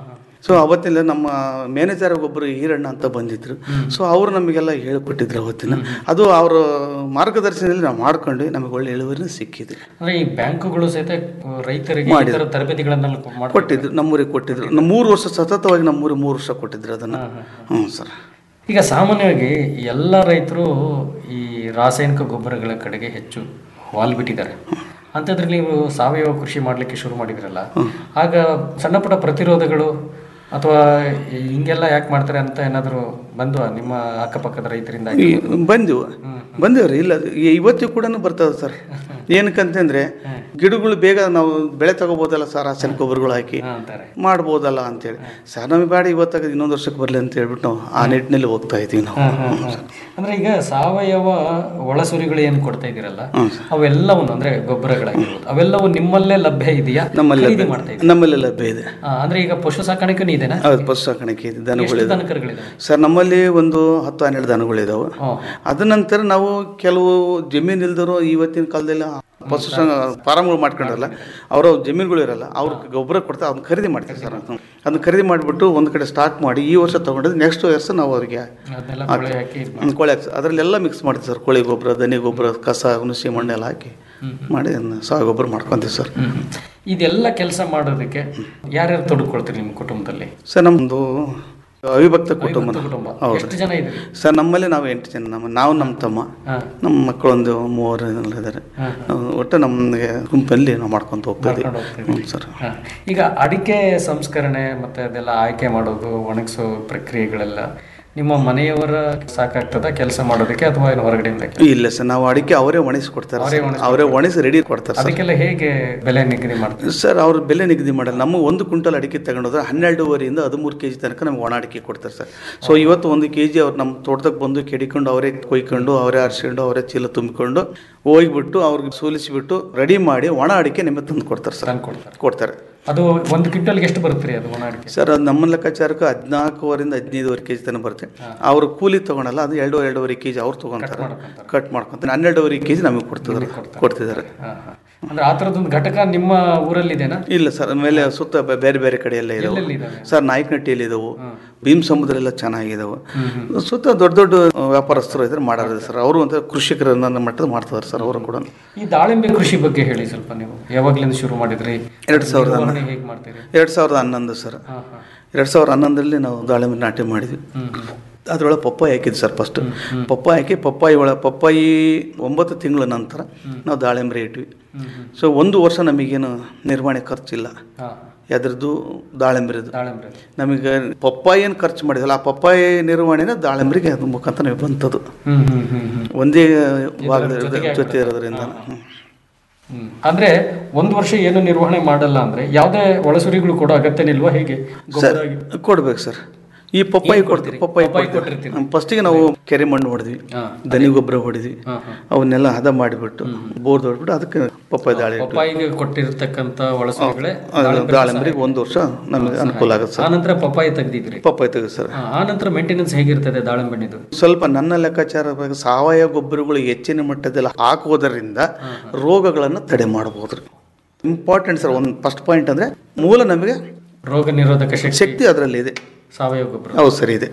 ಸೊ ಅವತ್ತಿನ ನಮ್ಮ ಮ್ಯಾನೇಜರ್ ಒಬ್ಬರು ಈರಣ್ಣ ಅಂತ ಬಂದಿದ್ರು ಸೊ ಅವರು ನಮಗೆಲ್ಲ ಹೇಳ್ಕೊಟ್ಟಿದ್ರು ಅವತ್ತಿನ ಅದು ಅವರ ಮಾರ್ಗದರ್ಶನದಲ್ಲಿ ನಾವು ಮಾಡ್ಕೊಂಡು ನಮಗೆ ಒಳ್ಳೆ ಇಳುವರಿನ ಸಿಕ್ಕಿದೆ ಅಂದ್ರೆ ಈ ಬ್ಯಾಂಕುಗಳು ಸಹಿತ ರೈತರಿಗೆ ಈ ಮಾಡಿದ್ರು. ಥರ ತರಬೇತಿಗಳನ್ನೆಲ್ಲ ಮಾಡ್ಕೊಡ್ತಾರೆ. ಕೊಟ್ಟಿದ್ರು ನಮ್ಮೂರಿಗೆ ಕೊಟ್ಟಿದ್ರು ನಮ್ಮ ಮೂರು ವರ್ಷ ಸತತವಾಗಿ ನಮ್ಮೂರಿಗೆ ಮೂರು ವರ್ಷ ಕೊಟ್ಟಿದ್ರು ಅದನ್ನ ಹ್ಞೂ ಸರ್ ಈಗ ಸಾಮಾನ್ಯವಾಗಿ ಎಲ್ಲ ರೈತರು ಈ ರಾಸಾಯನಿಕ ಗೊಬ್ಬರಗಳ ಕಡೆಗೆ ಹೆಚ್ಚು ವಾಲ್ಬಿಟ್ಟಿದ್ದಾರೆ ಅಂಥದ್ರಲ್ಲಿ ನೀವು ಸಾವಯವ ಕೃಷಿ ಮಾಡಲಿಕ್ಕೆ ಶುರು ಮಾಡಿದ್ರಲ್ಲ ಆಗ ಸಣ್ಣ ಪುಟ್ಟ ಪ್ರತಿರೋಧಗಳು ಅಥವಾ ಹಿಂಗೆಲ್ಲ ಯಾಕೆ ಮಾಡ್ತಾರೆ ಅಂತ ಏನಾದರೂ ಬಂದು ನಿಮ್ಮ ಅಕ್ಕಪಕ್ಕದ ರೈತರಿಂದ ಈ ಬಂದೆವು ಬಂದೇವ್ರಿ ಇಲ್ಲ ಈ- ಇವತ್ತಿಗೂ ಕೂಡ ಬರ್ತದೆ ಸರ್ ಏನಕ್ಕಂತಂದ್ರೆ ಗಿಡಗಳು ಬೇಗ ನಾವು ಬೆಳೆ ತಗೋಬೋದಲ್ಲ ಸರ್ ರಾಸಾಯನಿಕ ಗೊಬ್ಬರಗಳು ಹಾಕಿ ಮಾಡ್ಬೋದಲ್ಲ ಅಂತೇಳಿ ಸರ್ ನಮಗೆ ಬೇಡ ಇವತ್ತಾಗ ಇನ್ನೊಂದು ವರ್ಷಕ್ಕೆ ಬರಲಿ ಅಂತ ಹೇಳ್ಬಿಟ್ಟು ನಾವು ಆ ನಿಟ್ಟಿನಲ್ಲಿ ಹೋಗ್ತಾ ಇದ್ದೀವಿ ನಾವು ಅಂದ್ರೆ ಈಗ ಸಾವಯವ ಒಳಸುರಿಗಳು ಏನು ಕೊಡ್ತಾ ಇದ್ದೀರಲ್ಲ ಅವೆಲ್ಲವನ್ನು ಅಂದ್ರೆ ಗೊಬ್ಬರಗಳಾಗಿರ್ಬೋದು ಅವೆಲ್ಲವೂ ನಿಮ್ಮಲ್ಲೇ ಲಭ್ಯ ಇದೆಯಾ ನಮ್ಮಲ್ಲಿ ಖರೀದಿ ಲಭ್ಯ- ಮಾಡ್ತಾ ಇದ್ದೀರಾ? ನಮ್ಮಲ್ಲಿ ಲಭ್ಯ ಇದೆ ಆ, ಅಂದ್ರೆ ಈಗ ಪಶು ಸಾಕಾಣಿಕೆನೂ ಇದೆನಾ ಹೌದು ಪಶು ಸಾಕಾಣಿಕೆ ಇದೆ ಎಷ್ಟು ದನಗಳಿದೆ ದನಕರುಗಳಿದಾವೆ ಸರ್ ನಮ್ಮಲ್ಲಿ ಒಂದು ಹತ್ತು ಹನ್ನೆರಡು ದನಗಳಿದಾವೆ ಅದ ನಂತರ ನಾವು ಕೆಲವು ಜಮೀನು ಇಲ್ದರು ಇವತ್ತಿನ ಕಾಲದಲ್ಲಿ ಪಶು ಫಾರಮ್ಗಳು ಮಾಡ್ಕೊಂಡ್ರಲ್ಲ ಅವರ ಜಮೀನುಗಳು ಇರಲ್ಲ ಅವ್ರ ಗೊಬ್ಬರ ಕೊಡ್ತಾರೆ ಅದನ್ನ ಖರೀದಿ ಮಾಡ್ತಾರೆ ಸರ್ ಅದನ್ನ ಖರೀದಿ ಮಾಡಿಬಿಟ್ಟು ಒಂದು ಕಡೆ ಸ್ಟಾಕ್ ಮಾಡಿ ಈ ವರ್ಷ ತೊಗೊಂಡಿದ್ದು ನೆಕ್ಸ್ಟ್ ವರ್ಷ ನಾವು ಅವರಿಗೆ ಅದನ್ನೆಲ್ಲ ಕೊಳೆ ಹಾಕಿ ಇದ್ ಹ್ಮ್, ಕೋಳಿ ಹಾಕಿ ಅದರಲ್ಲೆಲ್ಲ ಮಿಕ್ಸ್ ಮಾಡ್ತೀವಿ ಸರ್ ಕೋಳಿ ಗೊಬ್ಬರ ದನಿ ಗೊಬ್ಬರ ಕಸ ಹುಣಸೆ ಮಣ್ಣೆಲ್ಲ ಹಾಕಿ ಮಾಡಿ ಅದನ್ನ ಸಾವ ಗೊಬ್ಬರ ಮಾಡ್ಕೊಂತೀವಿ ಸರ್ ಇದೆಲ್ಲ ಕೆಲಸ ಮಾಡೋದಕ್ಕೆ ಯಾರ್ಯಾರು ತೊಡಕೊಳ್ತೀರಿ ನಿಮ್ಮ ಕುಟುಂಬದಲ್ಲಿ ಸರ್ ನಮ್ಮದು ಅವಿಭಕ್ತ ಕುಟುಂಬ ಕುಟುಂಬ. ಹೌದು ಎಷ್ಟು ಜನ ಇದ್ದೀರಿ? ಸರ್ ನಮ್ಮಲ್ಲಿ ನಾವು ಎಂಟು ಜನ ನಮ್ಮ ನಾವು ನಮ್ಮ ತಮ್ಮ ನಮ್ಮ ಮಕ್ಕಳೊಂದು ಮೂವರು ಎಲ್ಲ ಇದ್ದಾರೆ ಒಟ್ಟು ನಮಗೆ ಗುಂಪಲ್ಲಿ ನಾವು ಮಾಡ್ಕೊಂತ ಹೋಗ್ತಾ ಇದ್ದೀವಿ ಮಾಡ್ಕೊಂಡು ಹ್ಞೂ ಸರ್ ಹಾ. ಈಗ ಅಡಿಕೆ ಸಂಸ್ಕರಣೆ ಮತ್ತೆ ಅದೆಲ್ಲ ಆಯ್ಕೆ ಮಾಡೋದು ಒಣಗಿಸೋ ಪ್ರಕ್ರಿಯೆಗಳೆಲ್ಲ ನಿಮ್ಮ ಮನೆಯವರ ಸಾಕಾಗ್ತದ ಕೆಲಸ ಮಾಡೋದಕ್ಕೆ ಅಥವಾ ಏನು ಹೊರಗಡೆಯಿಂದ ಕೆಲ್ಸ? ಇಲ್ಲ ಸರ್ ನಾವು ಅಡಿಕೆ ಅವರೇ ಒಣಗಿಸಿ ಕೊಡ್ತಾರೆ ಅವರೇ ಸರ್. ಒಣಗಿಸಿ ಅವರೇ ಒಣಗಿಸಿ ರೆಡಿ ಕೊಡ್ತಾರೆ ಸರ್ ಅದಕ್ಕೆಲ್ಲ ಹೇಗೆ ಬೆಲೆ ನಿಗದಿ ಮಾಡ್ತಾರೆ ಸರ್ ಅವ್ರು ಬೆಲೆ ನಿಗದಿ ಮಾಡಲ್ಲ ನಮ್ಮ ಒಂದು ಕ್ವಿಂಟಲ್ ಅಡಿಕೆ ತಗೊಂಡೋದ್ರೆ ಹನ್ನೆರಡೂವರೆಯಿಂದ ಹದಿಮೂರು ಕೆ ಜಿ ತನಕ ನಮ್ಗೆ ಒಣ ಅಡಿಕೆ ಕೊಡ್ತಾರೆ ಸರ್ ಸೊ ಇವತ್ತು ಒಂದು ಕೆ ಜಿ ಅವ್ರು ನಮ್ಮ ತೋಟದಾಗ ಬಂದು ಕೆಡಿಕೊಂಡು ಅವರೇ ಕೊಯ್ಕೊಂಡು ಅವರೇ ಆರಿಸ್ಕೊಂಡು ಅವರೇ ಚೀಲ ತುಂಬಿಕೊಂಡು ಹೋಗ್ಬಿಟ್ಟು ಅವ್ರಿಗೆ ಸೋಲಿಸಿಬಿಟ್ಟು ರೆಡಿ ಮಾಡಿ ಒಣ ಅಡಿಕೆ ನಿಮಗೆ ತಂದು ಕೊಡ್ತಾರೆ ಸರ್ ಕೊಡ್ತಾರೆ ಅದು ಒಂದು ಕ್ವಿಂಟಲ್ಗೆ ಎಷ್ಟು ಬರುತ್ತೆ ರೀ ಅದು ಒಣ ಅಡಿಕೆ ಸರ್ ಅದು ನಮ್ಮ ಲೆಕ್ಕಾಚಾರಕ್ಕೆ ಹದಿನಾಲ್ಕೂವರೆಯಿಂದ ಹದಿನೈದುವರೆ ಕೆ ಜಿ ತನಕ ಬರುತ್ತೆ ಅವ್ರು ಕೂಲಿ ತಗೊಳಲ್ಲ ಅದು ಎರಡು ಎರಡೂವರೆ ಕೆ ಜಿ ಅವ್ರು ತೊಗೊಂತಾರೆ ಕಟ್ ಮಾಡ್ಕೊಂತಾರೆ ಹನ್ನೆರಡೂವರೆ ಕೆ ಜಿ ನಮಗೆ ಕೊಡ್ತಿದ್ದಾರೆ ಕೊಡ್ತಿದ್ದಾರೆ ಹಾ, ಹಾ. ಅಂದ್ರೆ ಆ ಥರದೊಂದು ಘಟಕ ನಿಮ್ಮ ಊರಲ್ಲಿದೆನಾ ಇಲ್ಲ ಸರ್ ಆಮೇಲೆ ಸುತ್ತ ಬೆ- ಬೇರೆ ಬೇರೆ ಕಡೆ ಎಲ್ಲ ಇದಾವೆ ಎಲ್ಲೆಲ್ಲಿ ಇದಾವೆ? ಸರ್ ನಾಯಕನಹಟ್ಟಿಯಲ್ಲಿ ಇದಾವೆ ಭೀಮ್ ಸಮುದ್ರ ಎಲ್ಲ ಚೆನ್ನಾಗಿದಾವೆ ಸುತ್ತ ದೊಡ್ಡ ದೊಡ್ಡ ವ್ಯಾಪಾರಸ್ಥರು ಇದ್ರೆ ಮಾಡೋದು ಸರ್ ಅವರು ಅಂತ ಕೃಷಿಕರನ್ನ ಮಟ್ಟದ ಮಾಡ್ತಾರೆ ಸರ್ ಅವರು ಕೂಡ ಈ ದಾಳಿಂಬೆ ಕೃಷಿ ಬಗ್ಗೆ ಹೇಳಿ ಸ್ವಲ್ಪ ನೀವು ಯಾವಾಗ್ಲಿಂದ ಶುರು ಮಾಡಿದ್ರಿ ಎರಡು ಸಾವಿರದ ನಿರ್ವಹಣೆ ಹೇಗೆ ಮಾಡ್ತೀರಿ ಎರಡು ಸಾವಿರದ ಹನ್ನೊಂದು ಸರ್ ಎರಡು ಸಾವಿರದ ಹನ್ನೊಂದರಲ್ಲಿ ನಾವು ದಾಳಿಂಬೆ ನಾಟಿ ಮಾಡಿದ್ವಿ ಅದರೊಳಗೆ ಪಪ್ಪಾಯಿ ಹಾಕಿದ್ವಿ ಸರ್ ಫಸ್ಟ್ ಪಪ್ಪಾಯಿ ಹಾಕಿ ಪಪ್ಪಾಯಿ ಒಳಗೆ ಪಪ್ಪಾಯಿ ಒಂಬತ್ತು ತಿಂಗಳ ನಂತರ ನಾವು ದಾಳಿಂಬೆ ಇಟ್ವಿ ಸೊ ಒಂದು ವರ್ಷ ನಮಗೇನು ನಿರ್ವಹಣೆ ಖರ್ಚಿಲ್ಲ ಅದ್ರದ್ದು ದಾಳಿಂಬ್ರಿದು ದಾಳಿಂಬ್ರೆ ನಮಗೆ ಪಪ್ಪಾಯಿ ಏನು ಖರ್ಚು ಮಾಡಿದಲ್ಲ ಆ ಪಪ್ಪಾಯಿ ನಿರ್ವಹಣೆನ ದಾಳಿಂಬ್ರಿಗೆ ಅದ್ರ ಮುಖಾಂತರ ನಮಗೆ ಬಂತದ್ದು ಹ್ಮ್ ಹ್ಮ್ ಹ್ಮ್ ಹ್ಮ್ ಒಂದೇ ಭಾಗದ ಜೊತೆಗೆ ಜೊತೆ ಇರೋದ್ರಿಂದ ಹ್ಮ್. ಹ್ಮ್. ಅಂದ್ರೆ ಒಂದು ವರ್ಷ ಏನು ನಿರ್ವಹಣೆ ಮಾಡಲ್ಲ ಅಂದ್ರೆ ಯಾವುದೇ ಒಳಸುರಿಗಳು ಕೊಡೋ ಅಗತ್ಯನಿಲ್ವಾ ಹೇಗೆ ಸರ್ ಗೊಬ್ಬರ ಆಗಿ- ಕೊಡ್ಬೇಕು ಸರ್ ಈ ಪಪ್ಪಾಯಿ ಕೊಡ್ತೀವಿ ಪಪ್ಪಾಯಿ ಫಸ್ಟಿಗೆ ನಾವು ಕೆರೆ ಮಣ್ಣು ಹೊಡೆದ್ವಿ ದನಿ ಗೊಬ್ಬರ ಹೊಡೆದ್ವಿ ಅವನ್ನೆಲ್ಲ ಹದ ಮಾಡಿಬಿಟ್ಟು ಬೋರ್ ಹೊಡ್ಬಿಟ್ಟು ಅದಕ್ಕೆ ಪಪ್ಪಾಯಿ ದಾಳಿ ಇಟ್ಟು ಪಪ್ಪಾಯಿಗೆ ಕೊಟ್ಟಿರ್ತಕ್ಕಂಥ ಒಳಸುರಿಗಳೇ ದಾಳಿಂಬರಿಗೆ ಒಂದು ವರ್ಷ ನಮಗೆ ಅನುಕೂಲ ಆಗುತ್ತೆ ಆ ಸರ್ ನಂತರ ಪಪ್ಪಾಯಿ ತೆಗ್ದಿದ್ರಿ ಪಪ್ಪಾಯಿ ತೆಗೆದು ಸರ್ ಆ, ಆ ನಂತರ ಮೇಂಟೆನೆನ್ಸ್ ಹೇಗಿರ್ತದೆ ದಾಳಿಂಬೆಣ್ಣಿದು ಸ್ವಲ್ಪ ನನ್ನ ಲೆಕ್ಕಾಚಾರ ಪ್ರಕಾರ ಸಾವಯವ ಗೊಬ್ಬರಗಳು ಹೆಚ್ಚಿನ ಮಟ್ಟದಲ್ಲಿ ಹಾಕುವುದರಿಂದ ರೋಗಗಳನ್ನು ತಡೆ ಮಾಡಬಹುದು ಇಂಪಾರ್ಟೆಂಟ್ ಸರ್ ಒಂದು ಫಸ್ಟ್ ಪಾಯಿಂಟ್ ಅಂದ್ರೆ ಮೂಲ ನಮಗೆ ರೋಗ ನಿರೋಧಕ ಶಕ್ತಿ ಶಕ್ತಿ ಅದರಲ್ಲಿ ಇದೆ ಸಾವಯವ ಗೊಬ್ಬರ ಹೌದು ಸರ್ ಇದೆ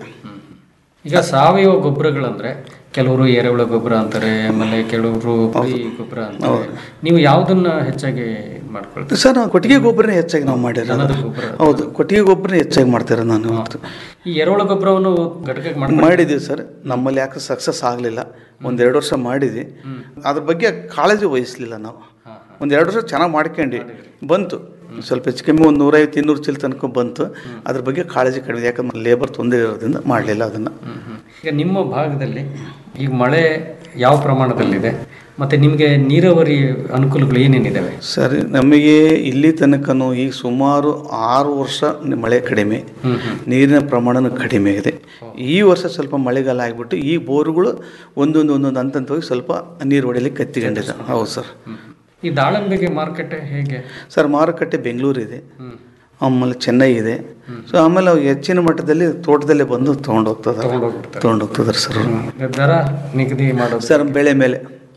ಈಗ ಸಾವಯವ ಗೊಬ್ಬರಗಳಂದ್ರೆ ಕೆಲವರು ಎರೆಹುಳ ಗೊಬ್ಬರ ಅಂತಾರೆ ಆಮೇಲೆ ಕೆಲವರು ಪುಡಿ ಗೊಬ್ಬರ ಅಂತಾರೆ ನೀವು ಯಾವ್ದನ್ನ ಹೆಚ್ಚಾಗಿ ಮಾಡ್ಕೊಳ್ತೀರಿ ಸರ್ ನಾವು ಕೊಟ್ಟಿಗೆ ಗೊಬ್ಬರನೇ ಹೆಚ್ಚಾಗಿ ನಾವು ಮಾಡಿರೋದು ದನದ ಗೊಬ್ಬರ. ಹೌದು ಕೊಟ್ಟಿಗೆ ಗೊಬ್ಬರನೇ ಹೆಚ್ಚಾಗಿ ಮಾಡ್ತಾರೆ ನಾನು ಇವತ್ತು. ಈ ಎರೆಹುಳ ಗೊಬ್ಬರವನ್ನು ಘಟಕಕ್ಕೆ ಮಾಡ್ಕೊಂಡು ಮಾಡಿದ್ದೀವಿ ಸರ್ ನಮ್ಮಲ್ಲಿ ಯಾಕೆ ಸಕ್ಸಸ್ ಆಗಲಿಲ್ಲ ಒಂದೆರಡು ವರ್ಷ ಮಾಡಿದ್ವಿ ಅದ್ರ ಬಗ್ಗೆ ಕಾಳಜಿ ವಹಿಸಲಿಲ್ಲ ನಾವು ಒಂದೆರಡು ವರ್ಷ ಚೆನ್ನಾಗಿ ಮಾಡ್ಕೊಂಡ್ವಿ ಬಂತು ಸ್ವಲ್ಪ ಹೆಚ್ಚು ಕಮ್ಮಿ ಒಂದು ನೂರೈವತ್ತು ಇನ್ನೂರು ಚೀಲ ತನಕ ಬಂತು ಅದ್ರ ಬಗ್ಗೆ ಕಾಳಜಿ ಕಡಿಮೆ ಯಾಕಂದ್ರೆ ಲೇಬರ್ ತೊಂದರೆ ಇರೋದ್ರಿಂದ ಮಾಡಲಿಲ್ಲ ಅದನ್ನು ಈಗ ನಿಮ್ಮ ಭಾಗದಲ್ಲಿ ಈಗ ಮಳೆ ಯಾವ ಪ್ರಮಾಣದಲ್ಲಿದೆ ಮತ್ತೆ ನಿಮಗೆ ನೀರಾವರಿ ಅನುಕೂಲಗಳು ಏನೇನಿದಾವೆ ಸರಿ ನಮಗೆ ಇಲ್ಲಿ ತನಕನೂ ಈಗ ಸುಮಾರು ಆರು ವರ್ಷ ಮಳೆ ಕಡಿಮೆ ನೀರಿನ ಪ್ರಮಾಣನೂ ಕಡಿಮೆ ಇದೆ ಈ ವರ್ಷ ಸ್ವಲ್ಪ ಮಳೆಗಾಲ ಆಗಿಬಿಟ್ಟು ಈ ಬೋರುಗಳು ಒಂದೊಂದು ಒಂದೊಂದು ಹಂತ ಹಂತವಾಗಿ ಸ್ವಲ್ಪ ನೀರು ಹೊಡೆಯಲಿಕ್ಕೆ ಕತ್ತಿಕೊಂಡಿದೆ ಹೌದು ಸರ್ ಈ ದಾಳಂಬೆಗೆ ಮಾರುಕಟ್ಟೆ ಹೇಗೆ ಸರ್ ಮಾರುಕಟ್ಟೆ ಬೆಂಗಳೂರು ಇದೆ ಆಮೇಲೆ ಚೆನ್ನೈ ಇದೆ ಸೊ ಆಮೇಲೆ ಅವು ಹೆಚ್ಚಿನ ಮಟ್ಟದಲ್ಲಿ ತೋಟದಲ್ಲೇ ಬಂದು ತೊಗೊಂಡು ಹೋಗ್ತದೆ ತೊಗೊಂಡು ಹೋಗ್ತಿದ್ದಾರೆ ಸರ್ ದರ ನಿಗದಿ ಮಾಡೋದು ಸರ್ ಬೆಳೆ ಮೇಲೆ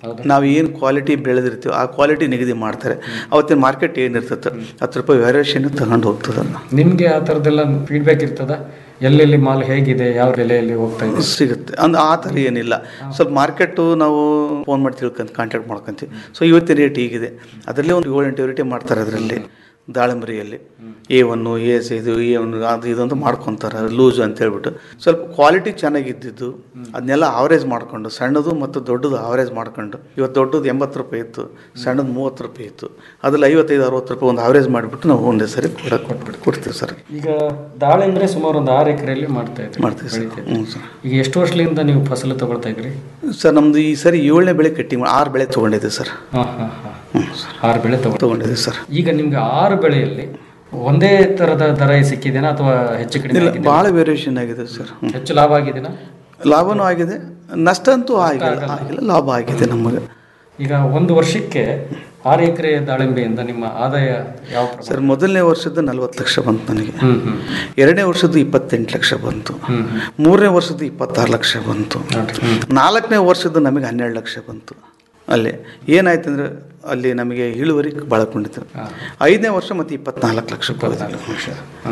ನಾವು ಏನು ಕ್ವಾಲಿಟಿ ಬೆಳೆದಿರ್ತೀವಿ ಆ ಕ್ವಾಲಿಟಿ ನಿಗದಿ ಮಾಡ್ತಾರೆ ಅವತ್ತಿನ ಮಾರ್ಕೆಟ್ ಏನಿರ್ತದೆ ಹತ್ತು ರೂಪಾಯಿ ವೇರಿಯೇಷನ್ ತಗೊಂಡು ಹೋಗ್ತದೆ ನಿಮಗೆ ಆ ಥರದ್ದೆಲ್ಲ ಫೀಡ್ಬ್ಯಾಕ್ ಇರ್ತದ ಎಲ್ಲೆಲ್ಲಿ ಮಾಲ್ ಹೇಗಿದೆ ಯಾವ ಬೆಲೆಯಲ್ಲಿ ಹೋಗ್ತಾ ಇದೆ ಸಿಗುತ್ತೆ ಅಂದ್ರೆ ಆ ಥರ ಏನಿಲ್ಲ ಸ್ವಲ್ಪ ಮಾರ್ಕೆಟು ನಾವು ಫೋನ್ ಮಾಡಿ ತಿಳ್ಕೊಂತ ಕಾಂಟ್ಯಾಕ್ಟ್ ಮಾಡ್ಕೊಂತೀವಿ ಸೊ ಇವತ್ತಿನ ರೇಟ್ ಹೀಗಿದೆ ಅದರಲ್ಲೇ ಒಂದು ಏಳು ಎಂಟು ವೆರೈಟಿ ಮಾಡ್ತಾರೆ ಅದರಲ್ಲಿ ದಾಳಿಂಬರಿಯಲ್ಲಿ ಎ ಒನ್ನು ಎ ಎಸ್ ಇದು ಎ ಒನ್ ಅದು ಇದೊಂದು ಮಾಡ್ಕೊತಾರೆ ಲೂಸ್ ಅಂತ ಹೇಳ್ಬಿಟ್ಟು ಸ್ವಲ್ಪ ಕ್ವಾಲಿಟಿ ಚೆನ್ನಾಗಿದ್ದಿದ್ದು ಅದನ್ನೆಲ್ಲ ಆವರೇಜ್ ಮಾಡ್ಕೊಂಡು ಸಣ್ಣದು ಮತ್ತು ದೊಡ್ಡದು ಆವರೇಜ್ ಮಾಡ್ಕೊಂಡು ಇವತ್ತು ದೊಡ್ಡದು ಎಂಬತ್ತು ರೂಪಾಯಿ ಇತ್ತು ಸಣ್ಣದು ಮೂವತ್ತು ರೂಪಾಯಿ ಇತ್ತು ಅದ್ರಲ್ಲಿ ಐವತ್ತೈದು ಅರವತ್ತು ರೂಪಾಯಿ ಒಂದು ಆವರೇಜ್ ಮಾಡಿಬಿಟ್ಟು ನಾವು ಒಂದೇ ಸರಿ ಕೂಡ ಕೊಟ್ಬಿಟ್ಟು ಕೊಡ್ತೀವಿ ಸರ್ ಈಗ ದಾಳಿಂಬ್ರೆ ಸುಮಾರು ಒಂದು ಆರು ಎಕರೆಯಲ್ಲಿ ಮಾಡ್ತಾ ಇದ್ರಿ ಮಾಡ್ತೀವಿ ಸರ್ ಬೆಳಿತಾ ಹ್ಞೂ ಇದ್ರಿ. ಸರ್ ಈಗ ಎಷ್ಟು ವರ್ಷದಿಂದ ನೀವು ಫಸಲು ತಗೊಳ್ತಾ ಇದ್ರಿ ಸರ್ ನಮ್ಮದು ಈ ಸರಿ ಏಳನೇ ಬೆಳೆ ಕಟ್ಟಿಂಗ್ ಆರು ಬೆಳೆ ತೊಗೊಂಡಿದ್ದೆ ಸರ್ ಹಾಂ ಹಾಂ ಹಾಂ ಆರು ಬೆಳೆ ತಗೊಂಡು ತೊಗೊಂಡಿದ್ದೆ ಸರ್ ಈಗ ನಿಮ್ಗೆ ಆರು ಬೆಳೆಯಲ್ಲಿ ಒಂದೇ ತರದ ದರ ಸಿಕ್ಕಿದೆನಾ ಅಥವಾ ಹೆಚ್ಚು ಕಡಿಮೆ ಇಲ್ಲ ಆಗಿದೆನಾ? ಭಾಳ ವೇರಿಯೇಷನ್ ಆಗಿದೆ ಸರ್ ಹ್ಮ್. ಹೆಚ್ಚು ಲಾಭ ಆಗಿದೆನಾ ಲಾಭನೂ ಆಗಿದೆ ನಷ್ಟ ಅಂತೂ ಆಗಿಲ್ಲ ಆಗಿಲ್ಲ ಲಾಭ ಆಗಿದೆ ನಮಗೆ ಈಗ ಒಂದು ವರ್ಷಕ್ಕೆ ಆರು ಎಕರೆ ದಾಳಿಂಬೆಯಿಂದ ನಿಮ್ಮ ಆದಾಯ ಯಾವ ಪ್ರಮಾಣ? ಸರ್ ಮೊದಲನೇ ವರ್ಷದ ನಲ್ವತ್ತು ಲಕ್ಷ ಬಂತು ನನಗೆ ಹ್ಮ್, ಹ್ಮ್. ಎರಡನೇ ವರ್ಷದ್ದು ಇಪ್ಪತ್ತೆಂಟು ಲಕ್ಷ ಬಂತು ಹ್ಮ್, ಮೂರನೇ ವರ್ಷದ್ದು ಇಪ್ಪತ್ತಾರು ಲಕ್ಷ ಬಂತು ನಾಲ್ಕನೇ ವರ್ಷದ್ದು ನಮಗೆ ಹನ್ನೆರಡು ಲಕ್ಷ ಬಂತು ಅಲ್ಲಿ ಏನಾಯ್ತು ಅಂದರೆ ಅಲ್ಲಿ ನಮಗೆ ಇಳುವರಿ ಭಾಳ ಕೊಂಡಿತ್ತು ಐದನೇ ವರ್ಷ ಮತ್ತು ಇಪ್ಪತ್ನಾಲ್ಕು ಲಕ್ಷ ಲಕ್ಷ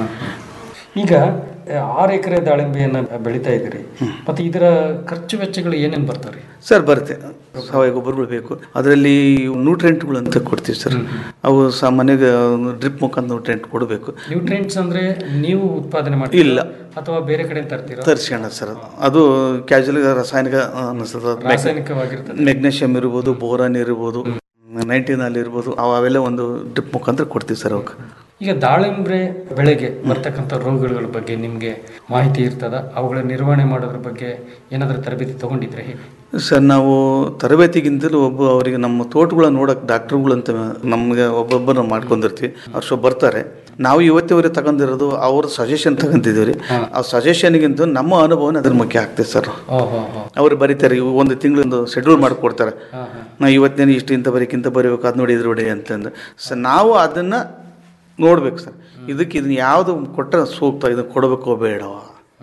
ಈಗ ಆ, ಆರು ಎಕರೆ ದಾಳಿಂಬೆಯನ್ನು ಬೆಳೀತಾ ಇದ್ದೀರಿ ಮತ್ತೆ ಇದರ ಖರ್ಚು ವೆಚ್ಚಗಳು ಏನೇನು ಬರ್ತಾವ್ರಿ ಸರ್ ಬರುತ್ತೆ ಸಾವಯವ ಗೊಬ್ಬರಗಳು ಬೇಕು ಅದರಲ್ಲಿ ನ್ಯೂಟ್ರೆಂಟ್ಗಳು ಅಂತ ಕೊಡ್ತೀವಿ ಸರ್ ಅವು ಸಾಮಾನ್ಯವಾಗಿ ಡ್ರಿಪ್ ಮುಖಾಂತರ ನ್ಯೂಟ್ರೆಂಟ್ ಕೊಡಬೇಕು ನ್ಯೂಟ್ರಿಯೆಂಟ್ಸ್ ಅಂದ್ರೆ ನೀವು ಉತ್ಪಾದನೆ ಮಾಡ್ತೀರಾ ಇಲ್ಲ. ಅಥವಾ ಬೇರೆ ಕಡೆ ತರ್ತೀರಾ ತರಿಸ್ಕೊಂಡ ಸರ್ ಅದು. ಅದು ಕ್ಯಾಜುವಲ್ ರಾಸಾಯನಿಕ ಅನಿಸ್ತದೆ ರಾಸಾಯನಿಕವಾಗಿರ್ತದೆ. ಮೆಗ್ನೀಷಿಯಮ್ ಇರ್ಬೋದು ಬೋರಾನ್ ಇರ್ಬೋದು ನೈನ್ಟೀನಲ್ಲಿ ಇರ್ಬೋದು ಅವು ಅವೆಲ್ಲ ಒಂದು ಡ್ರಿಪ್ ಮುಖಾಂತರ ಕೊಡ್ತೀವಿ ಸರ್ ಅವಕ್ಕೆ ಈಗ ದಾಳಿಂಬ್ರೆ ಬೆಳೆಗೆ ಬರ್ತಕ್ಕಂಥ ರೋಗಗಳ ಬಗ್ಗೆ ನಿಮಗೆ ಮಾಹಿತಿ ಇರ್ತದ ಅವುಗಳ ನಿರ್ವಹಣೆ ಮಾಡೋದ್ರ ಬಗ್ಗೆ ಏನಾದರೂ ತರಬೇತಿ ತಗೊಂಡಿದ್ರೆ ಹೇಗೆ ಸರ್ ನಾವು ತರಬೇತಿಗಿಂತಲೂ ಒಬ್ಬ ಅವರಿಗೆ ನಮ್ಮ ತೋಟಗಳನ್ನ ನೋಡಕ್ಕೆ ಡಾಕ್ಟ್ರುಗಳು ಅಂತ ನಮಗೆ ಒಬ್ಬೊಬ್ಬರನ್ನ ಮಾಡ್ಕೊಂಡಿರ್ತೀವಿ ಅವ್ರು ಸ್ವಲ್ಪ ಬರ್ತಾರೆ ನಾವು ಇವತ್ತಿವರೆಗೆ ತಗೊಂಡಿರೋದು ಅವ್ರ ಸಜೆಷನ್ ತಗೊಂತಿದ್ದೀವಿ ರೀ ಆ ಸಜೆಷನ್ಗಿಂತ ನಮ್ಮ ಅನುಭವನ ಅದ್ರ ಮುಖ್ಯ ಆಗ್ತದೆ ಸರ್ ಅವ್ರು ಬರೀತಾರೆ ಇವು ಒಂದು ತಿಂಗಳೊಂದು ಶೆಡ್ಯೂಲ್ ಮಾಡಿಕೊಡ್ತಾರೆ ನಾ ಇವತ್ತಿನ ಇಷ್ಟು ಇಂಥ ಬರೀಕ್ ಇಂಥ ಬರೀಬೇಕು ಅದು ನೋಡಿ ಇದ್ರ ನೋಡಿ ಅಂತಂದು ಸೊ ನಾವು ಅದನ್ನು ನೋಡ್ಬೇಕು ಸರ್ ಇದಕ್ಕೆ ಇದನ್ನ ಯಾವುದು ಕೊಟ್ಟರೆ ಸೂಕ್ತ ಇದನ್ನು ಕೊಡಬೇಕೋ ಬೇಡವ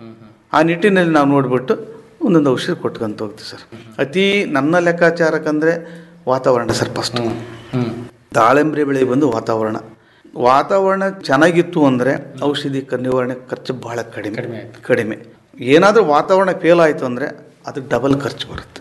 ಆ ನಿಟ್ಟಿನಲ್ಲಿ ನಾವು ನೋಡಿಬಿಟ್ಟು ಒಂದೊಂದು ಔಷಧಿ ಕೊಟ್ಕೊಂತ ಹೋಗ್ತೀವಿ ಸರ್ ಅತಿ ನನ್ನ ಲೆಕ್ಕಾಚಾರಕ್ಕಂದರೆ ವಾತಾವರಣ ಸರ್ ಫಸ್ಟು ದಾಳಿಂಬ್ರೆ ಬೆಳೆ ಬಂದು ವಾತಾವರಣ ವಾತಾವರಣ ಚೆನ್ನಾಗಿತ್ತು ಅಂದರೆ ಔಷಧಿ ಕ- ನಿವಾರಣೆ ಖರ್ಚು ಭಾಳ ಕಡಿಮೆ ಕಡಿಮೆ ಏನಾದರೂ ವಾತಾವರಣ ಫೇಲ್ ಆಯಿತು ಅಂದರೆ ಅದಕ್ಕೆ ಡಬಲ್ ಖರ್ಚು ಬರುತ್ತೆ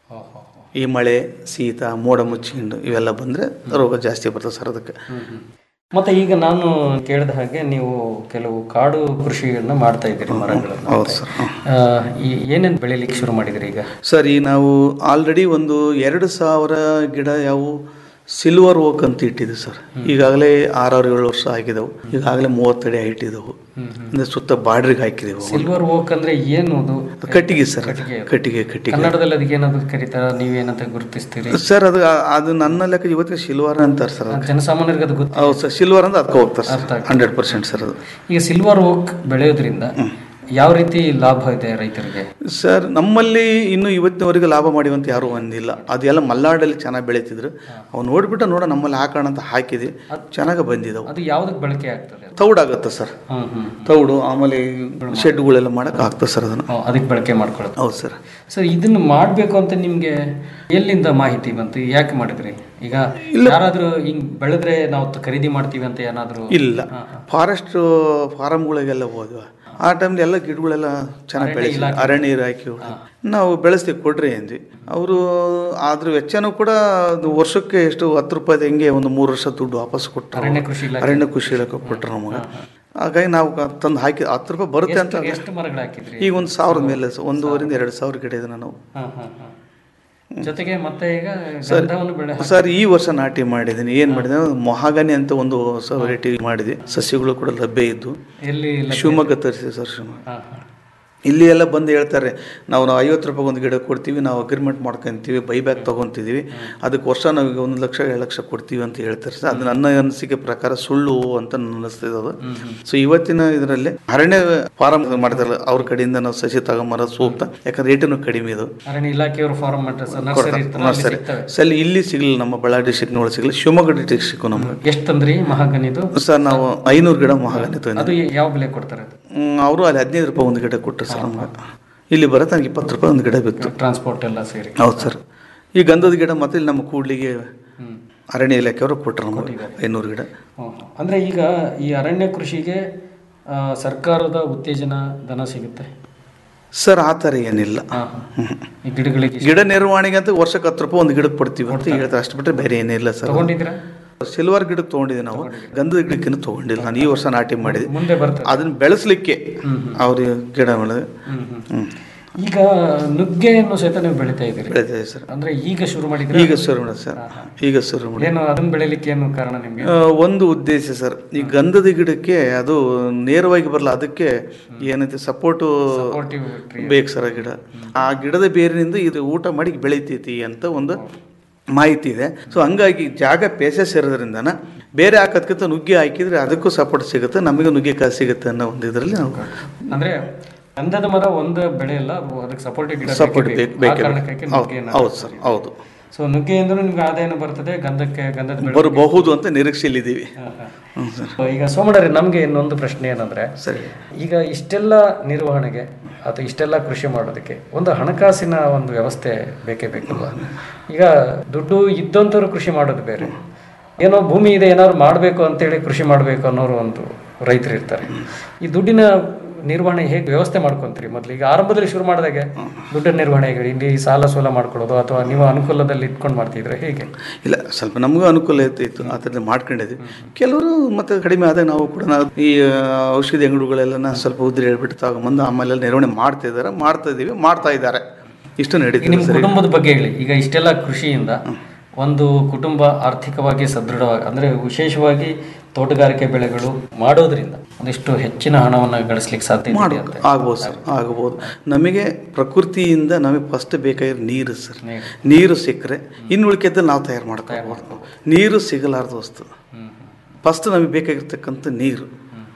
ಈ ಮಳೆ ಶೀತ ಮೋಡ ಮುಚ್ಚಿಕೊಂಡು ಇವೆಲ್ಲ ಬಂದರೆ ರೋಗ ಜಾಸ್ತಿ ಬರ್ತದೆ ಸರ್ ಅದಕ್ಕೆ ಮತ್ತೆ ಈಗ ನಾನು ಕೇಳಿದ ಹಾಗೆ ನೀವು ಕೆಲವು ಕಾಡು ಕೃಷಿಯನ್ನ ಮಾಡ್ತಾ ಇದ್ದೀರಿ ಮರಗಳನ್ನು ಹೌದು ಸರ್ ಆ, ಈ ಏನೇನು ಬೆಳಿಲಿಕ್ಕೆ ಶುರು ಮಾಡಿದ್ರಿ ಈಗ ಸರ್ ಈ ನಾವು ಆಲ್ರೆಡಿ ಒಂದು ಎರಡು ಸಾವಿರ ಗಿಡ ಯಾವು ಸಿಲ್ವರ್ ಓಕ್ ಅಂತ ಇಟ್ಟಿದ್ವಿ ಸರ್ ಈಗಾಗಲೇ ಆರಾರು ಏಳು ವರ್ಷ ಆಗಿದವು ಈಗಾಗಲೇ ಮೂವತ್ತಡಿ ಹೈಟ್ ಇದಾವು ಅಂದ್ರೆ ಸುತ್ತ ಬಾರ್ಡ್ರಿಗೆ ಹಾಕಿದೆವು ಸಿಲ್ವರ್ ಓಕ್ ಅಂದ್ರೆ ಏನು ಅದು ಕಟ್ಟಿಗೆ ಸರ್ ಅದು. ಕಟ್ಟಿಗೆ ಕಟ್ಟಿಗೆ ಕನ್ನಡದಲ್ಲಿ ಅದಕ್ಕೆ ಏನಾದ್ರು ಕರೀತಾರ ನೀವೇನಂತ ಗುರುತಿಸ್ತೀರಿ ಸರ್ ಅದು ಅದು ನನ್ನ ಲೆಕ್ಕ ಇವತ್ತಿಗೆ ಸಿಲ್ವರ್ ಅಂತಾರೆ ಸರ್ ಅದಕ್ಕೆ. ಜನಸಾಮಾನ್ಯರಿಗೆ ಅದು ಗೊತ್ತು ಹೌದು ಸರ್ ಸಿಲ್ವರ್ ಅಂತ ಅದಕ್ಕೆ ಹೋಗ್ತಾರೆ ಸರ್ ಹಂಡ್ರೆಡ್ ಪರ್ಸೆಂಟ್ ಸರ್ ಅದು ಈಗ ಸಿಲ್ವರ್ ಓಕ್ ಬೆಳೆಯೋದ್ರಿಂದ ಯಾವ ರೀತಿ ಲಾಭ ಇದೆ ರೈತರಿಗೆ ಸರ್ ನಮ್ಮಲ್ಲಿ ಇನ್ನೂ ಇವತ್ತಿನವರೆಗೆ ಲಾಭ ಮಾಡಿವಂತ ಯಾರೂ ಒಂದಿಲ್ಲ ಅದೆಲ್ಲ ಮಲ್ನಾಡಲ್ಲಿ ಚೆನ್ನಾಗಿ ಬೆಳೀತಿದ್ರು ಅವು ನೋಡ್ಬಿಟ್ಟು ನೋಡ ನಮ್ಮಲ್ಲಿ ಹಾಕೋಣ ಅಂತ ಹಾಕಿದ್ವಿ ಚೆನ್ನಾಗಿ ಬಂದಿದ್ದವು ಅದು ಯಾವ್ದಕ್ಕೆ ಬಳಕೆ ಆಗ್ತದೆ ತೌಡಾಗುತ್ತೆ ಸರ್ ಹ್ಮ್ ಹ್ಮ್ ತೌಡು ಆಮೇಲೆ ಶೆಡ್ಗಳೆಲ್ಲ ಮಾಡಕ್ಕೆ ಆಗ್ತದೆ ಸರ್ ಅದನ್ನು ಹ್ಮ್, ಅದಕ್ಕೆ ಬಳಕೆ ಮಾಡ್ಕೊಳ್ಳೋದು ಹೌದು ಸರ್ ಸರ್ ಇದನ್ನು ಮಾಡಬೇಕು ಅಂತ ನಿಮ್ಗೆ ಎಲ್ಲಿಂದ ಮಾಹಿತಿ ಬಂತು ಯಾಕೆ ಮಾಡಿದ್ರಿ ಈಗ ಯಾರಾದ್ರೂ ಹಿಂಗ್ ಬೆಳೆದ್ರೆ ನಾವು ತ- ಖರೀದಿ ಮಾಡ್ತೀವಿ ಅಂತ ಏನಾದ್ರು ಇಲ್ಲ ಫಾರೆಸ್ಟ್ ಫಾರಮ್ಗಳಿಗೆಲ್ಲ ಹೋದ್ವ ಆ ಟೈಮ್ಲಿ ಎಲ್ಲ ಗಿಡಗಳೆಲ್ಲ ಚೆನ್ನಾಗಿ ಅರಣ್ಯ ಬೆಳೆಸಿ ಇಲಾಖೆ. ಅರಣ್ಯ ಇಲಾಖೆ ನಾವು ಬೆಳೆಸ್ತೀವಿ ಕೊಡ್ರಿ ಅಂದ್ವಿ ಅವರು ಅದ್ರ ವೆಚ್ಚನೂ ಕೂಡ ಅದು ವರ್ಷಕ್ಕೆ ಎಷ್ಟು ಹತ್ತು ರೂಪಾಯಿ ಹೆಂಗೆ ಒಂದು ಮೂರು ವರ್ಷ ದುಡ್ಡು ವಾಪಸ್ ಕೊಟ್ಟರು ಅರಣ್ಯ ಕೃಷಿ ಇಲಾಖೆ. ಅರಣ್ಯ ಕೃಷಿ ಇಲಾಖೆ ಕೊಟ್ಟರು ನಮಗೆ ಹಾಗಾಗಿ ನಾವು ಕ- ತಂದು ಹಾಕಿ ಹತ್ತು ರೂಪಾಯಿ ಬರುತ್ತೆ ಅಂತ ಎಷ್ಟು- ಎಷ್ಟು ಮರಗಳು ಹಾಕಿದ್ರಿ ಈಗ ಒಂದು ಸಾವಿರದ ಮೇಲೆ ಸ- ಒಂದೂವರೆಯಿಂದ ಎರಡು ಸಾವಿರ ಗಿಡ ಇದೆ ನಾವು ಹಾ, ಹಾ, ಹಾ. ಜೊತೆಗೆ ಮತ್ತೆ ಈಗ ಸರ್ ಗಂಧವನ್ನು ಬೆಳೆ ಸರ್ ಈ ವರ್ಷ ನಾಟಿ ಮಾಡಿದ್ದೀನಿ ಏನು ಮಾಡಿದೆ ಮೊಹಾಗನಿ ಅಂತ ಒಂದು ಹೊಸ ವೆರೈಟಿ ಮಾಡಿದೆ ಸಸ್ಯಗಳು ಕೂಡ ಲಭ್ಯ ಇದ್ದು ಎಲ್ಲಿ ಲಭ್ಯ ಶಿವಮೊಗ್ಗ ತರಿಸಿ ಸರ್ ಶಿವಮೊಗ್ಗ ಹಾ, ಹಾ. ಇಲ್ಲಿ ಎಲ್ಲ ಬಂದು ಹೇಳ್ತಾರೆ ನಾವು ನಾವು ಐವತ್ತು ರೂಪಾಯಿ ಒಂದು ಗಿಡ ಕೊಡ್ತೀವಿ ನಾವು ಅಗ್ರಿಮೆಂಟ್ ಮಾಡ್ಕೊಂತೀವಿ ಬೈಬ್ಯಾಕ್ ತೊಗೊತೀವಿ ಅದಕ್ಕೆ ವರ್ಷ ನಾವು ಈಗ ಒಂದು ಲಕ್ಷ ಎರಡು ಲಕ್ಷ ಕೊಡ್ತೀವಿ ಅಂತ ಹೇಳ್ತಾರೆ ಸರ್ ಅದು ನನ್ನ ಅನಿಸಿಕೆ ಪ್ರಕಾರ ಸುಳ್ಳು ಅಂತ ನನ್ನ ಅನಿಸ್ತಿದೆ ಅದು ಸೊ ಇವತ್ತಿನ ಇದರಲ್ಲಿ ಅರಣ್ಯ ಫಾರಂ ಮಾಡ್ತಾರಲ್ಲ ಅವ್ರ ಕಡೆಯಿಂದ ನಾವು ಸಸಿ ತಗೊಂಬರೋದು ಸೂಕ್ತ ಯಾಕಂದ್ರೆ ರೇಟನ್ನು ಕಡಿಮೆ ಇದು ಅರಣ್ಯ ಇಲಾಖೆಯವರು ಫಾರ್ಮ್ ಮಾಡ್ತಾರೆ ಸರ್ ನರ್ಸರಿ ಇರ್ತದೆ ಅಲ್ಲಿ ಸರಿ ಸಿಗ್ತವೆ ಸರ್ ಇಲ್ಲಿ ಸಿಗಲಿಲ್ಲ ನಮ್ಮ ಬಳ್ಳಾರಿ ಡಿಸ್ಟ್ರಿಕ್ನೊಳಗೆ ಸಿಗಲಿಲ್ಲ ಶಿವಮೊಗ್ಗ ಡಿಸ್ಟ್ರಿಕ್ ಸಿಕ್ಕು ನಮಗೆ ಎಷ್ಟು ತಂದ್ರಿ ಮಹಾಗನಿದು ಸರ್ ನಾವು ಐನೂರು ಗಿಡ ಮಹಾಗನಿ ಅದು ತಂದ್ವಿ ಯಾವ ಬೆಲೆ ಕೊಡ್ತಾರೆ ಅದು ಅವರು ಅಲ್ಲಿ ಹದಿನೈದು ರೂಪಾಯಿ ಒಂದು ಗಿಡ ಕೊಟ್ಟರು ಸರ್ ನಮ್ಗೆ ಇಲ್ಲಿ ಬರುತ್ತೆ ನನಗೆ ಇಪ್ಪತ್ತು ರೂಪಾಯಿ ಒಂದು ಗಿಡ ಬಿತ್ತು ಟ್ರಾನ್ಸ್ಪೋರ್ಟ್ ಎಲ್ಲ ಸೇರಿ ಹೌದು ಸರ್ ಈ ಗಂಧದ ಗಿಡ ಮತ್ತೆ ಇಲ್ಲಿ ನಮ್ಮ ಕೂಡ್ಲಿಗೆ ಅರಣ್ಯ ಇಲಾಖೆಯವರು ಕೊಟ್ಟರು ನಮಗೆ ಐನೂರು ಗಿಡ ಅಂದರೆ ಈಗ ಈ ಅರಣ್ಯ ಕೃಷಿಗೆ ಆ, ಸರ್ಕಾರದ ಉತ್ತೇಜನ ಧನ ಸಿಗುತ್ತೆ ಸರ್ ಆ ಥರ ಏನಿಲ್ಲ ಈ ಗಿಡಗಳಿಗೆ ಗಿಡ ನಿರ್ವಹಣೆಗೆ ಅಂತ ವರ್ಷಕ್ಕೆ ಹತ್ತು ರೂಪಾಯಿ ಒಂದು ಗಿಡಕ್ಕೆ ಕೊಡ್ತೀವಿ ಅಂತ ಹೇಳ್ತಾರೆ ಅಷ್ಟು ಬಿಟ್ಟರೆ ಬೇರೆ ಏನಿಲ್ಲ ಸರ್ ತಗೊಂಡಿದ್ದೀರಾ? ಸಿಲ್ವರ್ ಗಿಡಕ್ಕೆ ತೊಗೊಂಡಿದ್ದೆ ನಾವು ಗಂಧದ ಗಿಡಕ್ಕಿನ್ನೂ ತೊಗೊಂಡಿಲ್ಲ ನಾನು ಈ ವರ್ಷ ನಾಟಿ ಮಾಡಿದೆ ಮುಂದೆ ಬರ್ತದೆ ಅದನ್ನ ಬೆಳೆಸಲಿಕ್ಕೆ ಅವ್ರ ಗಿಡ ಬೆಳೆದು ಹ್ಮ್. ಈಗ ನುಗ್ಗೆಯನ್ನು ಸಹಿತ ನೀವು ಬೆಳಿತಾ ಇದ್ದೀರಿ ಬೆಳಿತಾ ಇದೆ ಸರ್ ಅಂದ್ರೆ ಈಗ ಶುರು ಮಾಡಿದ್ರೆ ಈಗ ಶುರು ಮಾಡಿ ಸರ್ ಈಗ ಶುರು ಮಾಡಿ ಏನು ಅದನ್ನ ಬೆಳಿಲಿಕ್ಕೆ ಏನು ಕಾರಣ ನಿಮ್ಗೆ ಆ, ಒಂದು ಉದ್ದೇಶ ಸರ್ ಈ ಗಂಧದ ಗಿಡಕ್ಕೆ ಅದು ನೇರವಾಗಿ ಬರಲ್ಲ ಅದಕ್ಕೆ ಏನೈತೆ ಸಪೋರ್ಟು ಬೇಕು ಸರ್ ಆ ಗಿಡ ಆ ಗಿಡದ ಬೇರಿನಿಂದ ಇದು ಊಟ ಮಾಡಿ ಬೆಳಿತೈತಿ ಅಂತ ಒಂದು ಮಾಹಿತಿ ಇದೆ ಸೊ ಹಂಗಾಗಿ ಜಾಗ ಪೇಸಸ್ ಇರೋದ್ರಿಂದನ ಬೇರೆ ಹಾಕೋದ್ಕಿಂತ ನುಗ್ಗೆ ಹಾಕಿದ್ರೆ ಅದಕ್ಕೂ ಸಪೋರ್ಟ್ ಸಿಗುತ್ತೆ ನಮಗೆ ನುಗ್ಗೆಕಾಯಿ ಸಿಗುತ್ತೆ ಅನ್ನೋ ಒಂದು ಇದರಲ್ಲಿ ನಾವು ಅಂದ್ರೆ ಗಂಧದ ಮರ ಒಂದು ಬೆಳೆ ಅಲ್ಲ ಅದು ಅದಕ್ಕೆ ಸಪೋರ್ಟಿವ್ ಗಿಡ ಸಪೋರ್ಟ್ ಬೇಕೇ ಬೇಕು ಬೇಕು. ಆ ಬೇಕೇ ಕಾರಣಕ್ಕಾಗಿ ಬೇಕು. ಹೌದು ನುಗ್ಗೆಯನ್ನ ಹೌದು ಸರ್ ಹೌದು ಸೊ ನುಗ್ಗೆಯಿಂದಲೂ ನಿಮ್ಗೆ ಆದಾಯನೂ ಬರ್ತದೆ ಗಂಧಕ್ಕೆ ಗಂಧದ ಬೆಳೆ ಬರಬಹುದು ಅಂತ ನಿರೀಕ್ಷೆಯಲ್ಲಿದ್ದೀವಿ ಹ್ಞೂ ಸರ್ ಈಗ ಸೋಮಣ್ಣರೇ ನಮಗೆ ಇನ್ನೊಂದು ಪ್ರಶ್ನೆ ಏನಂದ್ರೆ ಸರಿ ಈಗ ಇಷ್ಟೆಲ್ಲ ನಿರ್ವಹಣೆಗೆ ಅಥವಾ ಇಷ್ಟೆಲ್ಲ ಕೃಷಿ ಮಾಡೋದಕ್ಕೆ ಒಂದು ಹಣಕಾಸಿನ ಒಂದು ವ್ಯವಸ್ಥೆ ಬೇಕೇ ಬೇಕಲ್ವಾ ಈಗ ದುಡ್ಡು ಇದ್ದಂಥವ್ರು ಕೃಷಿ ಮಾಡೋದು ಬೇರೆ ಏನೋ ಭೂಮಿ ಇದೆ ಏನಾದ್ರು ಮಾಡಬೇಕು ಅಂತೇಳಿ ಕೃಷಿ ಮಾಡಬೇಕು ಅನ್ನೋರು ಒಂದು ರೈತರು ಇರ್ತಾರೆ ಈ ದುಡ್ಡಿನ ನಿರ್ವಹಣೆ ಹೇಗೆ ವ್ಯವಸ್ಥೆ ಮಾಡ್ಕೊಂತೀರಿ ಮೊದಲು ಈಗ ಆರಂಭದಲ್ಲಿ ಶುರು ಮಾಡಿದಾಗೆ ದುಡ್ಡಿನ ನಿರ್ವಹಣೆ ಹೇಗೆ ಇಲ್ಲಿ ಸಾಲ ಸೋಲ ಮಾಡ್ಕೊಳ್ಳೋದು ಅಥವಾ ನೀವು ಅನುಕೂಲದಲ್ಲಿ ಇಟ್ಕೊಂಡು ಮಾಡ್ತಿದ್ರೆ ಹೇಗೆ ಇಲ್ಲ ಸ್ವಲ್ಪ ನಮಗೂ ಅನುಕೂಲ ಇತ್ತು ಆ ಥರದ್ದು ಮಾಡ್ಕೊಂಡಿದ್ವಿ ಕೆಲವರು ಮತ್ತೆ ಕಡಿಮೆ ಆದಾಗ ನಾವು ಕೂಡ ನಾವು ಈ ಆ, ಔಷಧಿ ಅಂಗಡಿಗಳೆಲ್ಲ ಸ್ವಲ್ಪ ಉದ್ರಿ ಹೇಳ್ಬಿಟ್ಟು ತಗೊಂಬಂದು ಆಮೇಲೆ ನಿರ್ವಹಣೆ ಮಾಡ್ತಾ ಇದ್ದಾರೆ ಮಾಡ್ತಾ ಇದ್ದೀವಿ ಮಾಡ್ತಾ ಇದ್ದಾರೆ ಇಷ್ಟು ಈಗ ನಡೀತಿದೆ ನಿಮ್ಮ ಸರಿ ಕುಟುಂಬದ ಬಗ್ಗೆ ಹೇಳಿ ಈಗ ಇಷ್ಟೆಲ್ಲ ಕೃಷಿಯಿಂದ ಒಂದು ಕುಟುಂಬ ಆರ್ಥಿಕವಾಗಿ ಸದೃಢವಾಗಿ ಅಂದ್ರೆ ವಿಶೇಷವಾಗಿ ತೋಟಗಾರಿಕೆ ಬೆಳೆಗಳು ಮಾಡೋದ್ರಿಂದ ಒಂದಿಷ್ಟು ಹೆಚ್ಚಿನ ಹಣವನ್ನು ಗಳಿಸ್ಲಿಕ್ಕೆ ಸಾಧ್ಯ ಇದೆ ಮಾಡು ಅಂತ ಆಗ್ಬೋದು ಸರ್ ಆಗ್ಬೋದು ನಮಗೆ ಪ್ರಕೃತಿಯಿಂದ ನಮಗೆ ಫಸ್ಟ್ ಬೇಕಾಗಿರೋ ನೀರು ಸರ್ ನೀರು ಸಿಕ್ಕರೆ ಇನ್ನು ಉಳಿಕೆದ್ದಲ್ಲಿ ನಾವು ತಯಾರು ಮಾಡ್ಕೋಬೋದು ನೀರು ಸಿಗಲಾರ್ದ ವಸ್ತು ಫಸ್ಟ್ ನಮಗೆ ಬೇಕಾಗಿರ್ತಕ್ಕಂಥ ನೀರು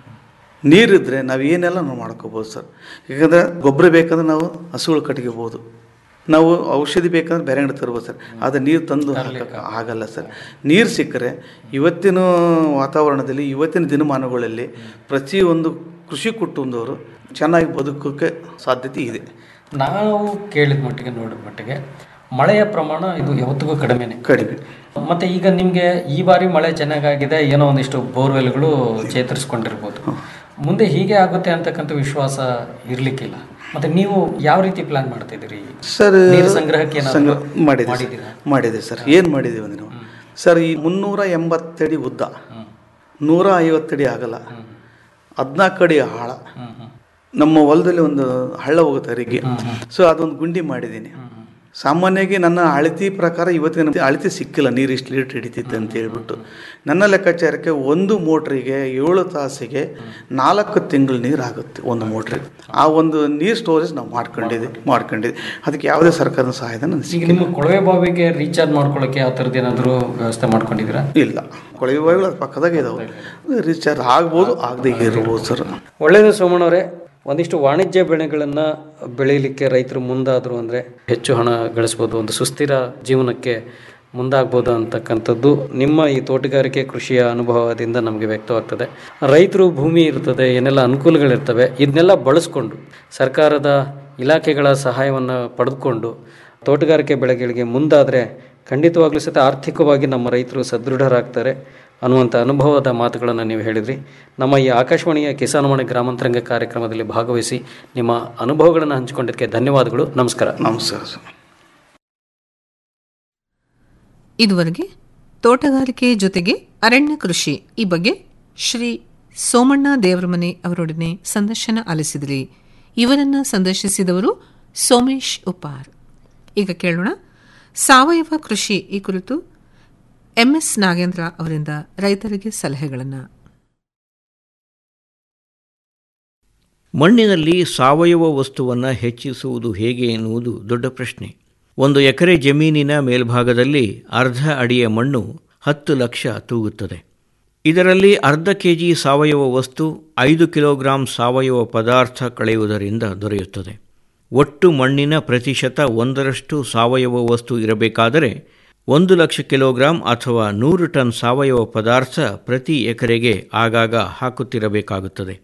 ನೀರಿದ್ರೆ ನಾವು ಏನೆಲ್ಲ ನಾವು ಮಾಡ್ಕೋಬೋದು ಸರ್ ಯಾಕಂದರೆ ಗೊಬ್ಬರ ಬೇಕಂದ್ರೆ ನಾವು ಹಸುಗಳು ಕಟ್ಕೋಬೋದು ನಾವು ಔಷಧಿ ಬೇಕಂದ್ರೆ ಬೇರೆ ಅಂಗಡಿ ತರ್ಬೋದು ಸರ್ ಆದರೆ ನೀರು ತಂದು ಹಾಕಕ್ಕೆ ಆಗಲ್ಲ ಸರ್ ನೀರು ಸಿಕ್ಕರೆ ಇವತ್ತಿನ ವಾತಾವರಣದಲ್ಲಿ ಇವತ್ತಿನ ದಿನಮಾನಗಳಲ್ಲಿ ಪ್ರತಿಯೊಂದು ಕೃಷಿ ಕುಟುಂಬದವರು ಚೆನ್ನಾಗಿ ಬದುಕೋಕ್ಕೆ ಸಾಧ್ಯತೆ ಇದೆ ನಾವು ಕೇಳಿದ ಮಟ್ಟಿಗೆ ನೋಡಿದ ಮಟ್ಟಿಗೆ ಮಳೆಯ ಪ್ರಮಾಣ ಇದು ಯಾವತ್ತಿಗೂ ಕಡಿಮೆನೆ ಕಡಿಮೆ ಮತ್ತೆ ಈಗ ನಿಮಗೆ ಈ ಬಾರಿ ಮಳೆ ಚೆನ್ನಾಗಾಗಿದೆ ಏನೋ ಒಂದಿಷ್ಟು ಬೋರ್ವೆಲ್ಗಳು ಚೇತರಿಸ್ಕೊಂಡಿರ್ಬೋದು ಮುಂದೆ ಹೀಗೆ ಆಗುತ್ತೆ ಅಂತಕ್ಕಂಥ ವಿಶ್ವಾಸ ಇರ್ಲಿಕ್ಕಿಲ್ಲ ಮತ್ತೆ ನೀವು ಯಾವ ರೀತಿ ಪ್ಲಾನ್ ಮಾಡ್ತಿದ್ದೀರಿ ಸರ್ ನೀರು ಸಂಗ್ರಹಕ್ಕೆ ಏನಾದ್ರು ಸಂಗ್ರಹ ಮಾಡಿದೆ ಸರ್. ಮಾಡಿದ್ದೀರಾ? ಮಾಡಿದೆ ಸರ್ ಏನು ಮಾಡಿದ್ದೀವಿ ಅಂದ್ರೆ ನಾವು ಸರ್ ಈ ಮುನ್ನೂರ ಎಂಬತ್ತಡಿ ಉದ್ದ ನೂರ ಐವತ್ತಡಿ ಆಗಲ್ಲ ಹದಿನಾಲ್ಕು ಅಡಿ ಆಳ ನಮ್ಮ ಹೊಲದಲ್ಲಿ ಒಂದು ಹಳ್ಳ ಹೋಗುತ್ತೆ ಅರಿಗೆ ಸೊ ಅದೊಂದು ಗುಂಡಿ ಮಾಡಿದ್ದೀನಿ ಸಾಮಾನ್ಯವಾಗಿ ನನ್ನ ಅಳತಿ ಪ್ರಕಾರ ಇವತ್ತಿನ ಅಳತಿ ಸಿಕ್ಕಿಲ್ಲ ನೀರು ಇಷ್ಟು ಲೀಟ್ರ್ ಹಿಡಿತಿತ್ತು ಅಂತ ಹೇಳ್ಬಿಟ್ಟು ನನ್ನ ಲೆಕ್ಕಾಚಾರಕ್ಕೆ ಒಂದು ಮೋಟ್ರಿಗೆ ಏಳು ತಾಸಿಗೆ ನಾಲ್ಕು ತಿಂಗಳು ನೀರು ಆಗುತ್ತೆ ಒಂದು ಮೋಟ್ರಿಗೆ ಆ ಒಂದು ನೀರು ಸ್ಟೋರೇಜ್ ನಾವು ಮಾಡ್ಕೊಂಡಿದ್ದೀವಿ ಮಾಡ್ಕೊಂಡಿದ್ದೀವಿ ಅದಕ್ಕೆ ಯಾವುದೇ ಸರ್ಕಾರದ ಸಹಾಯಧನ ಈಗ ನಿಮ್ಮ ಕೊಳವೆ ಬಾವಿಗೆ ರೀಚಾರ್ಜ್ ಮಾಡ್ಕೊಳ್ಳೋಕೆ ಆ ಥರದ್ದು ಏನಾದರೂ ವ್ಯವಸ್ಥೆ ಮಾಡ್ಕೊಂಡಿದ್ದೀರಾ ಇಲ್ಲ ಕೊಳವೆ ಬಾವಿಗಳು ಅದ್ರ ಪಕ್ಕದಾಗೆ ಇದಾವೆ ರೀಚಾರ್ಜ್ ಆಗ್ಬೋದು ಆಗದೆ ಇರ್ಬೋದು ಸರ್ ಒಳ್ಳೆಯದು ಸೋಮಣ್ಣವರೇ ಒಂದಿಷ್ಟು ವಾಣಿಜ್ಯ ಬೆಳೆಗಳನ್ನು ಬೆಳೀಲಿಕ್ಕೆ ರೈತರು ಮುಂದಾದರು ಅಂದರೆ ಹೆಚ್ಚು ಹಣ ಗಳಿಸ್ಬೋದು ಒಂದು ಸುಸ್ಥಿರ ಜೀವನಕ್ಕೆ ಮುಂದಾಗ್ಬೋದು ಅಂತಕ್ಕಂಥದ್ದು ನಿಮ್ಮ ಈ ತೋಟಗಾರಿಕೆ ಕೃಷಿಯ ಅನುಭವದಿಂದ ನಮಗೆ ವ್ಯಕ್ತವಾಗ್ತದೆ ರೈತರು ಭೂಮಿ ಇರ್ತದೆ ಏನೆಲ್ಲ ಅನುಕೂಲಗಳಿರ್ತವೆ ಇದನ್ನೆಲ್ಲ ಬಳಸ್ಕೊಂಡು ಸರ್ಕಾರದ ಇಲಾಖೆಗಳ ಸಹಾಯವನ್ನು ಪಡೆದುಕೊಂಡು ತೋಟಗಾರಿಕೆ ಬೆಳೆಗಳಿಗೆ ಮುಂದಾದರೆ ಖಂಡಿತವಾಗ್ಲೂ ಸಹಿತ ಆರ್ಥಿಕವಾಗಿ ನಮ್ಮ ರೈತರು ಸದೃಢರಾಗ್ತಾರೆ ಅನ್ನುವಂಥ ಅನುಭವದ ಮಾತುಗಳನ್ನು ನೀವು ಹೇಳಿದ್ರಿ ನಮ್ಮ ಈ ಆಕಾಶವಾಣಿಯ ಕಿಸಾನವಾಣಿ ಗ್ರಾಮಾಂತರಂಗ ಕಾರ್ಯಕ್ರಮದಲ್ಲಿ ಭಾಗವಹಿಸಿ ನಿಮ್ಮ ಅನುಭವಗಳನ್ನು ಹಂಚಿಕೊಂಡಿದ್ದಕ್ಕೆ ಧನ್ಯವಾದಗಳು ನಮಸ್ಕಾರ ನಮಸ್ಕಾರ ಸರ್ ಇದುವರೆಗೆ ತೋಟಗಾರಿಕೆ ಜೊತೆಗೆ ಅರಣ್ಯ ಕೃಷಿ ಈ ಬಗ್ಗೆ ಶ್ರೀ ಸೋಮಣ್ಣ ದೇವರಮನೆ ಅವರೊಡನೆ ಸಂದರ್ಶನ ಆಲಿಸಿದ್ರಿ ಇವರನ್ನ ಸಂದರ್ಶಿಸಿದವರು ಸೋಮೇಶ್ ಉಪಾರ್ ಈಗ ಕೇಳೋಣ ಸಾವಯವ ಕೃಷಿ ಈ ಕುರಿತು ಎಂಎಸ್ ನಾಗೇಂದ್ರ ಅವರಿಂದ ರೈತರಿಗೆ ಸಲಹೆಗಳನ್ನು ಮಣ್ಣಿನಲ್ಲಿ ಸಾವಯವ ವಸ್ತುವನ್ನು ಹೆಚ್ಚಿಸುವುದು ಹೇಗೆ ಎನ್ನುವುದು ದೊಡ್ಡ ಪ್ರಶ್ನೆ ಒಂದು ಎಕರೆ ಜಮೀನಿನ ಮೇಲ್ಭಾಗದಲ್ಲಿ ಅರ್ಧ ಅಡಿಯ ಮಣ್ಣು ಹತ್ತು ಲಕ್ಷ ತೂಗುತ್ತದೆ ಇದರಲ್ಲಿ ಅರ್ಧ ಕೆ ಜಿ ಸಾವಯವ ವಸ್ತು ಐದು ಕಿಲೋಗ್ರಾಂ ಸಾವಯವ ಪದಾರ್ಥ ಕಳೆಯುವುದರಿಂದ ದೊರೆಯುತ್ತದೆ ಒಟ್ಟು ಮಣ್ಣಿನ ಪ್ರತಿಶತ ಒಂದರಷ್ಟು ಸಾವಯವ ವಸ್ತು ಇರಬೇಕಾದರೆ ಒಂದು ಲಕ್ಷ ಕಿಲೋಗ್ರಾಂ ಅಥವಾ ನೂರು ಟನ್ ಸಾವಯವ ಪದಾರ್ಥ ಪ್ರತಿ ಎಕರೆಗೆ ಆಗಾಗ ಹಾಕುತ್ತಿರಬೇಕಾಗುತ್ತದೆ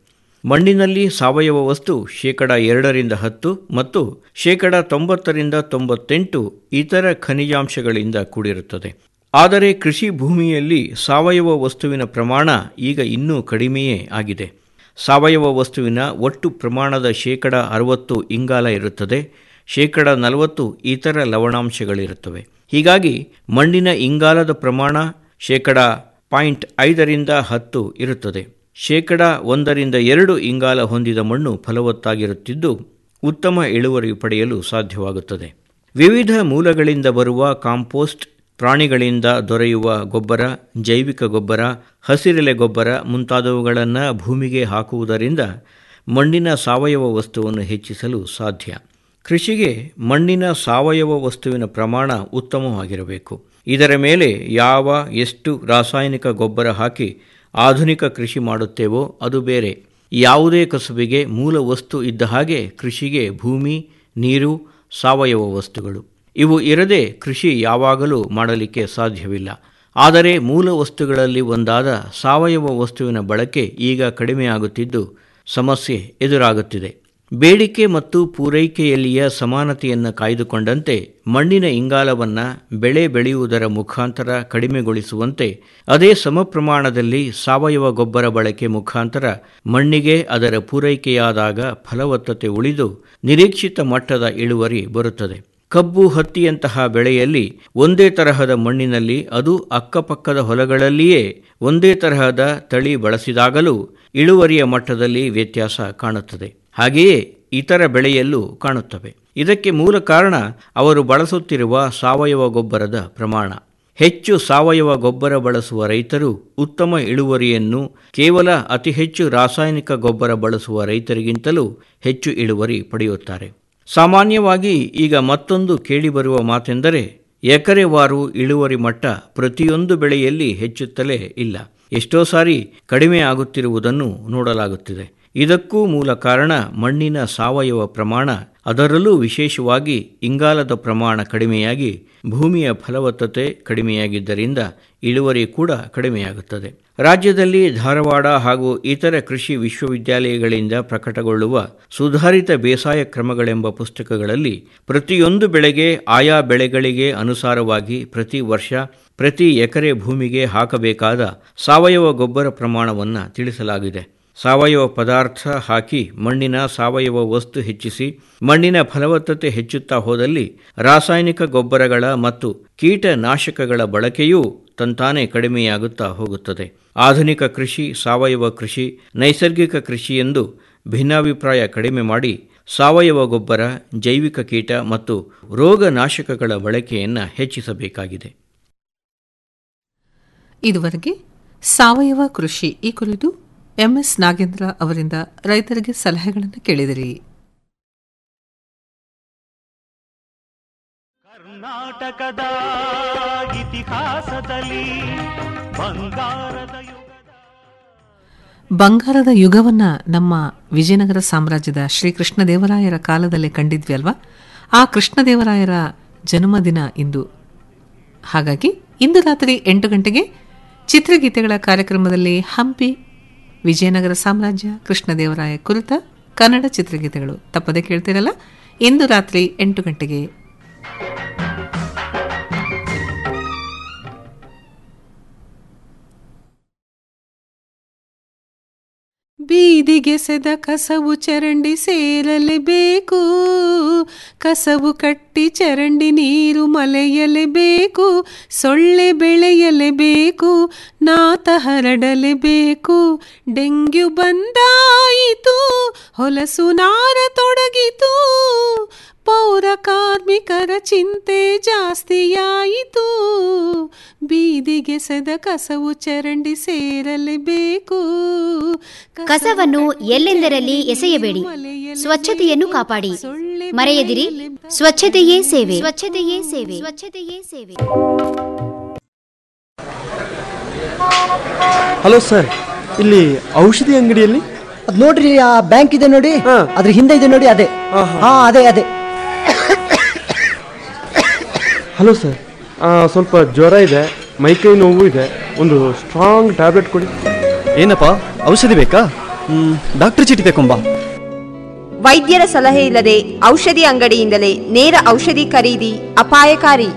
ಮಣ್ಣಿನಲ್ಲಿ ಸಾವಯವ ವಸ್ತು ಶೇಕಡ ಎರಡರಿಂದ ಹತ್ತು ಮತ್ತು ಶೇಕಡ ತೊಂಬತ್ತರಿಂದ ತೊಂಬತ್ತೆಂಟು ಇತರ ಖನಿಜಾಂಶಗಳಿಂದ ಕೂಡಿರುತ್ತದೆ ಆದರೆ ಕೃಷಿ ಭೂಮಿಯಲ್ಲಿ ಸಾವಯವ ವಸ್ತುವಿನ ಪ್ರಮಾಣ ಈಗ ಇನ್ನೂ ಕಡಿಮೆಯೇ ಆಗಿದೆ ಸಾವಯವ ವಸ್ತುವಿನ ಒಟ್ಟು ಪ್ರಮಾಣದ ಶೇಕಡ ಅರವತ್ತು ಇಂಗಾಲ ಇರುತ್ತದೆ ಶೇಕಡ ನಲವತ್ತು ಇತರ ಲವಣಾಂಶಗಳಿರುತ್ತವೆ ಹೀಗಾಗಿ ಮಣ್ಣಿನ ಇಂಗಾಲದ ಪ್ರಮಾಣ ಶೇಕಡ ಪಾಯಿಂಟ್ ಐದರಿಂದ ಹತ್ತು ಇರುತ್ತದೆ ಶೇಕಡ ಒಂದರಿಂದ ಎರಡು ಇಂಗಾಲ ಹೊಂದಿದ ಮಣ್ಣು ಫಲವತ್ತಾಗಿರುತ್ತಿದ್ದು ಉತ್ತಮ ಇಳುವರಿ ಪಡೆಯಲು ಸಾಧ್ಯವಾಗುತ್ತದೆ ವಿವಿಧ ಮೂಲಗಳಿಂದ ಬರುವ ಕಾಂಪೋಸ್ಟ್ ಪ್ರಾಣಿಗಳಿಂದ ದೊರೆಯುವ ಗೊಬ್ಬರ ಜೈವಿಕ ಗೊಬ್ಬರ ಹಸಿರೆಲೆ ಗೊಬ್ಬರ ಮುಂತಾದವುಗಳನ್ನು ಭೂಮಿಗೆ ಹಾಕುವುದರಿಂದ ಮಣ್ಣಿನ ಸಾವಯವ ವಸ್ತುವನ್ನು ಹೆಚ್ಚಿಸಲು ಸಾಧ್ಯ ಕೃಷಿಗೆ ಮಣ್ಣಿನ ಸಾವಯವ ವಸ್ತುವಿನ ಪ್ರಮಾಣ ಉತ್ತಮವಾಗಿರಬೇಕು ಇದರ ಮೇಲೆ ಯಾವ ಎಷ್ಟು ರಾಸಾಯನಿಕ ಗೊಬ್ಬರ ಹಾಕಿ ಆಧುನಿಕ ಕೃಷಿ ಮಾಡುತ್ತೇವೋ ಅದು ಬೇರೆ ಯಾವುದೇ ಕಸುಬಿಗೆ ಮೂಲ ವಸ್ತು ಇದ್ದ ಹಾಗೆ ಕೃಷಿಗೆ ಭೂಮಿ ನೀರು ಸಾವಯವ ವಸ್ತುಗಳು ಇವು ಇರದೆ ಕೃಷಿ ಯಾವಾಗಲೂ ಮಾಡಲಿಕ್ಕೆ ಸಾಧ್ಯವಿಲ್ಲ ಆದರೆ ಮೂಲ ವಸ್ತುಗಳಲ್ಲಿ ಒಂದಾದ ಸಾವಯವ ವಸ್ತುವಿನ ಬಳಕೆ ಈಗ ಕಡಿಮೆಯಾಗುತ್ತಿದ್ದು ಸಮಸ್ಯೆ ಎದುರಾಗುತ್ತಿದೆ ಬೇಡಿಕೆ ಮತ್ತು ಪೂರೈಕೆಯಲ್ಲಿಯ ಸಮಾನತೆಯನ್ನು ಕಾಯ್ದುಕೊಂಡಂತೆ ಮಣ್ಣಿನ ಇಂಗಾಲವನ್ನು ಬೆಳೆ ಬೆಳೆಯುವುದರ ಮುಖಾಂತರ ಕಡಿಮೆಗೊಳಿಸುವಂತೆ ಅದೇ ಸಮ ಪ್ರಮಾಣದಲ್ಲಿ ಸಾವಯವ ಗೊಬ್ಬರ ಬಳಕೆ ಮುಖಾಂತರ ಮಣ್ಣಿಗೆ ಅದರ ಪೂರೈಕೆಯಾದಾಗ ಫಲವತ್ತತೆ ಉಳಿದು ನಿರೀಕ್ಷಿತ ಮಟ್ಟದ ಇಳುವರಿ ಬರುತ್ತದೆ ಕಬ್ಬು ಹತ್ತಿಯಂತಹ ಬೆಳೆಯಲ್ಲಿ ಒಂದೇ ತರಹದ ಮಣ್ಣಿನಲ್ಲಿ ಅದು ಅಕ್ಕಪಕ್ಕದ ಹೊಲಗಳಲ್ಲಿಯೇ ಒಂದೇ ತರಹದ ತಳಿ ಬಳಸಿದಾಗಲೂ ಇಳುವರಿಯ ಮಟ್ಟದಲ್ಲಿ ವ್ಯತ್ಯಾಸ ಕಾಣುತ್ತದೆ ಹಾಗೆಯೇ ಇತರ ಬೆಳೆಯಲ್ಲೂ ಕಾಣುತ್ತವೆ ಇದಕ್ಕೆ ಮೂಲ ಕಾರಣ ಅವರು ಬಳಸುತ್ತಿರುವ ಸಾವಯವ ಗೊಬ್ಬರದ ಪ್ರಮಾಣ ಹೆಚ್ಚು ಸಾವಯವ ಗೊಬ್ಬರ ಬಳಸುವ ರೈತರು ಉತ್ತಮ ಇಳುವರಿಯನ್ನು ಕೇವಲ ಅತಿ ಹೆಚ್ಚು ರಾಸಾಯನಿಕ ಗೊಬ್ಬರ ಬಳಸುವ ರೈತರಿಗಿಂತಲೂ ಹೆಚ್ಚು ಇಳುವರಿ ಪಡೆಯುತ್ತಾರೆ ಸಾಮಾನ್ಯವಾಗಿ ಈಗ ಮತ್ತೊಂದು ಕೇಳಿಬರುವ ಮಾತೆಂದರೆ ಎಕರೆವಾರು ಇಳುವರಿ ಮಟ್ಟ ಪ್ರತಿಯೊಂದು ಬೆಳೆಯಲ್ಲಿ ಹೆಚ್ಚುತ್ತಲೇ ಇಲ್ಲ ಎಷ್ಟೋ ಸಾರಿ ಕಡಿಮೆ ಆಗುತ್ತಿರುವುದನ್ನು ನೋಡಲಾಗುತ್ತಿದೆ ಇದಕ್ಕೂ ಮೂಲ ಕಾರಣ ಮಣ್ಣಿನ ಸಾವಯವ ಪ್ರಮಾಣ ಅದರಲ್ಲೂ ವಿಶೇಷವಾಗಿ ಇಂಗಾಲದ ಪ್ರಮಾಣ ಕಡಿಮೆಯಾಗಿ ಭೂಮಿಯ ಫಲವತ್ತತೆ ಕಡಿಮೆಯಾಗಿದ್ದರಿಂದ ಇಳುವರಿ ಕೂಡ ಕಡಿಮೆಯಾಗುತ್ತದೆ ರಾಜ್ಯದಲ್ಲಿ ಧಾರವಾಡ ಹಾಗೂ ಇತರ ಕೃಷಿ ವಿಶ್ವವಿದ್ಯಾಲಯಗಳಿಂದ ಪ್ರಕಟಗೊಳ್ಳುವ ಸುಧಾರಿತ ಬೇಸಾಯ ಕ್ರಮಗಳೆಂಬ ಪುಸ್ತಕಗಳಲ್ಲಿ ಪ್ರತಿಯೊಂದು ಬೆಳೆಗೆ ಆಯಾ ಬೆಳೆಗಳಿಗೆ ಅನುಸಾರವಾಗಿ ಪ್ರತಿ ವರ್ಷ ಪ್ರತಿ ಎಕರೆ ಭೂಮಿಗೆ ಹಾಕಬೇಕಾದ ಸಾವಯವ ಗೊಬ್ಬರ ಪ್ರಮಾಣವನ್ನು ತಿಳಿಸಲಾಗಿದೆ ಸಾವಯವ ಪದಾರ್ಥ ಹಾಕಿ ಮಣ್ಣಿನ ಸಾವಯವ ವಸ್ತು ಹೆಚ್ಚಿಸಿ ಮಣ್ಣಿನ ಫಲವತ್ತತೆ ಹೆಚ್ಚುತ್ತಾ ಹೋದಲ್ಲಿ ರಾಸಾಯನಿಕ ಗೊಬ್ಬರಗಳ ಮತ್ತು ಕೀಟನಾಶಕಗಳ ಬಳಕೆಯೂ ತಂತಾನೇ ಕಡಿಮೆಯಾಗುತ್ತಾ ಹೋಗುತ್ತದೆ ಆಧುನಿಕ ಕೃಷಿ ಸಾವಯವ ಕೃಷಿ ನೈಸರ್ಗಿಕ ಕೃಷಿ ಎಂದು ಭಿನ್ನಾಭಿಪ್ರಾಯ ಕಡಿಮೆ ಮಾಡಿ ಸಾವಯವ ಗೊಬ್ಬರ ಜೈವಿಕ ಕೀಟ ಮತ್ತು ರೋಗನಾಶಕಗಳ ಬಳಕೆಯನ್ನು ಹೆಚ್ಚಿಸಬೇಕಾಗಿದೆ ಇದುವರೆಗೆ ಸಾವಯವ ಕೃಷಿ ಈ ಕುರಿತು ಎಂಎಸ್ ನಾಗೇಂದ್ರ ಅವರಿಂದ ರೈತರಿಗೆ ಸಲಹೆಗಳನ್ನು ಕೇಳಿದಿರಿ ಕರ್ನಾಟಕದ ಇತಿಹಾಸದಲ್ಲಿ ಬಂಗಾರದ ಬಂಗಾರದ ಯುಗವನ್ನ ನಮ್ಮ ವಿಜಯನಗರ ಸಾಮ್ರಾಜ್ಯದ ಶ್ರೀ ಕೃಷ್ಣದೇವರಾಯರ ಕಾಲದಲ್ಲೇ ಕಂಡಿದ್ವಿ ಅಲ್ವಾ ಆ ಕೃಷ್ಣದೇವರಾಯರ ಜನ್ಮದಿನ ಇಂದು ಹಾಗಾಗಿ ಇಂದು ರಾತ್ರಿ ಎಂಟು ಗಂಟೆಗೆ ಚಿತ್ರಗೀತೆಗಳ ಕಾರ್ಯಕ್ರಮದಲ್ಲಿ ಹಂಪಿ ವಿಜಯನಗರ ಸಾಮ್ರಾಜ್ಯ ಕೃಷ್ಣದೇವರಾಯ ಕುರಿತ ಕನ್ನಡ ಚಿತ್ರಗೀತೆಗಳು ತಪ್ಪದೆ ಕೇಳ್ತಿರಲ್ಲ ಇಂದು ರಾತ್ರಿ ಎಂಟು ಗಂಟೆಗೆ ಬೀದಿಗೆಸೆದ ಕಸವು ಚರಂಡಿ ಸೇರಲೇಬೇಕು ಕಸವು ಕಟ್ಟಿ ಚರಂಡಿ ನೀರು ಮಲೆಯಲೇಬೇಕು ಸೊಳ್ಳೆ ಬೆಳೆಯಲೇಬೇಕು ನಾತ ಹರಡಲೇಬೇಕು ಡೆಂಗ್ಯೂ ಬಂದಾಯಿತು ಹೊಲಸು ನಾರ ತೊಡಗಿತು ಪೌರ ಕಾರ್ಮಿಕರ ಚಿಂತೆ ಜಾಸ್ತಿಯಾಯಿತು ಬೀದಿಗೆಸೆದ ಕಸವು ಚರಂಡಿ ಸೇರಲೇಬೇಕು ಕಸವನ್ನು ಎಲ್ಲೆಂದರಲ್ಲಿ ಎಸೆಯಬೇಡಿ ಸ್ವಚ್ಛತೆಯನ್ನು ಕಾಪಾಡಿ ಮರೆಯದಿರಿ ಸ್ವಚ್ಛತೆಯೇ ಸೇವೆ ಸ್ವಚ್ಛತೆಯೇ ಸೇವೆ ಸ್ವಚ್ಛತೆಯೇ ಸೇವೆ ಹಲೋ ಸರ್ ಇಲ್ಲಿ ಔಷಧಿ ಅಂಗಡಿಯಲ್ಲಿ ಅದ್ ನೋಡ್ರಿ ಆ ಬ್ಯಾಂಕ್ ಇದೆ ನೋಡಿ ಅದ್ರ ಹಿಂದೆ ಇದೆ ನೋಡಿ ಅದೇ ಹಾ ಅದೇ ಅದೇ ಹಲೋ ಸರ್ ಸ್ವಲ್ಪ ಜ್ವರ ಇದೆ ಮೈಕೈ ನೋವು ಇದೆ ಒಂದು ಸ್ಟ್ರಾಂಗ್ ಟ್ಯಾಬ್ಲೆಟ್ ಕೊಡಿ ಏನಪ್ಪ ಔಷಧಿ ಬೇಕಾ ಡಾಕ್ಟರ್ ಚೀಟಿ ತಕೊಂಬ ವೈದ್ಯರ ಸಲಹೆ ಇಲ್ಲದೆ ಔಷಧಿ ಅಂಗಡಿಯಿಂದಲೇ ನೇರ ಔಷಧಿ ಖರೀದಿ ಅಪಾಯಕಾರಿ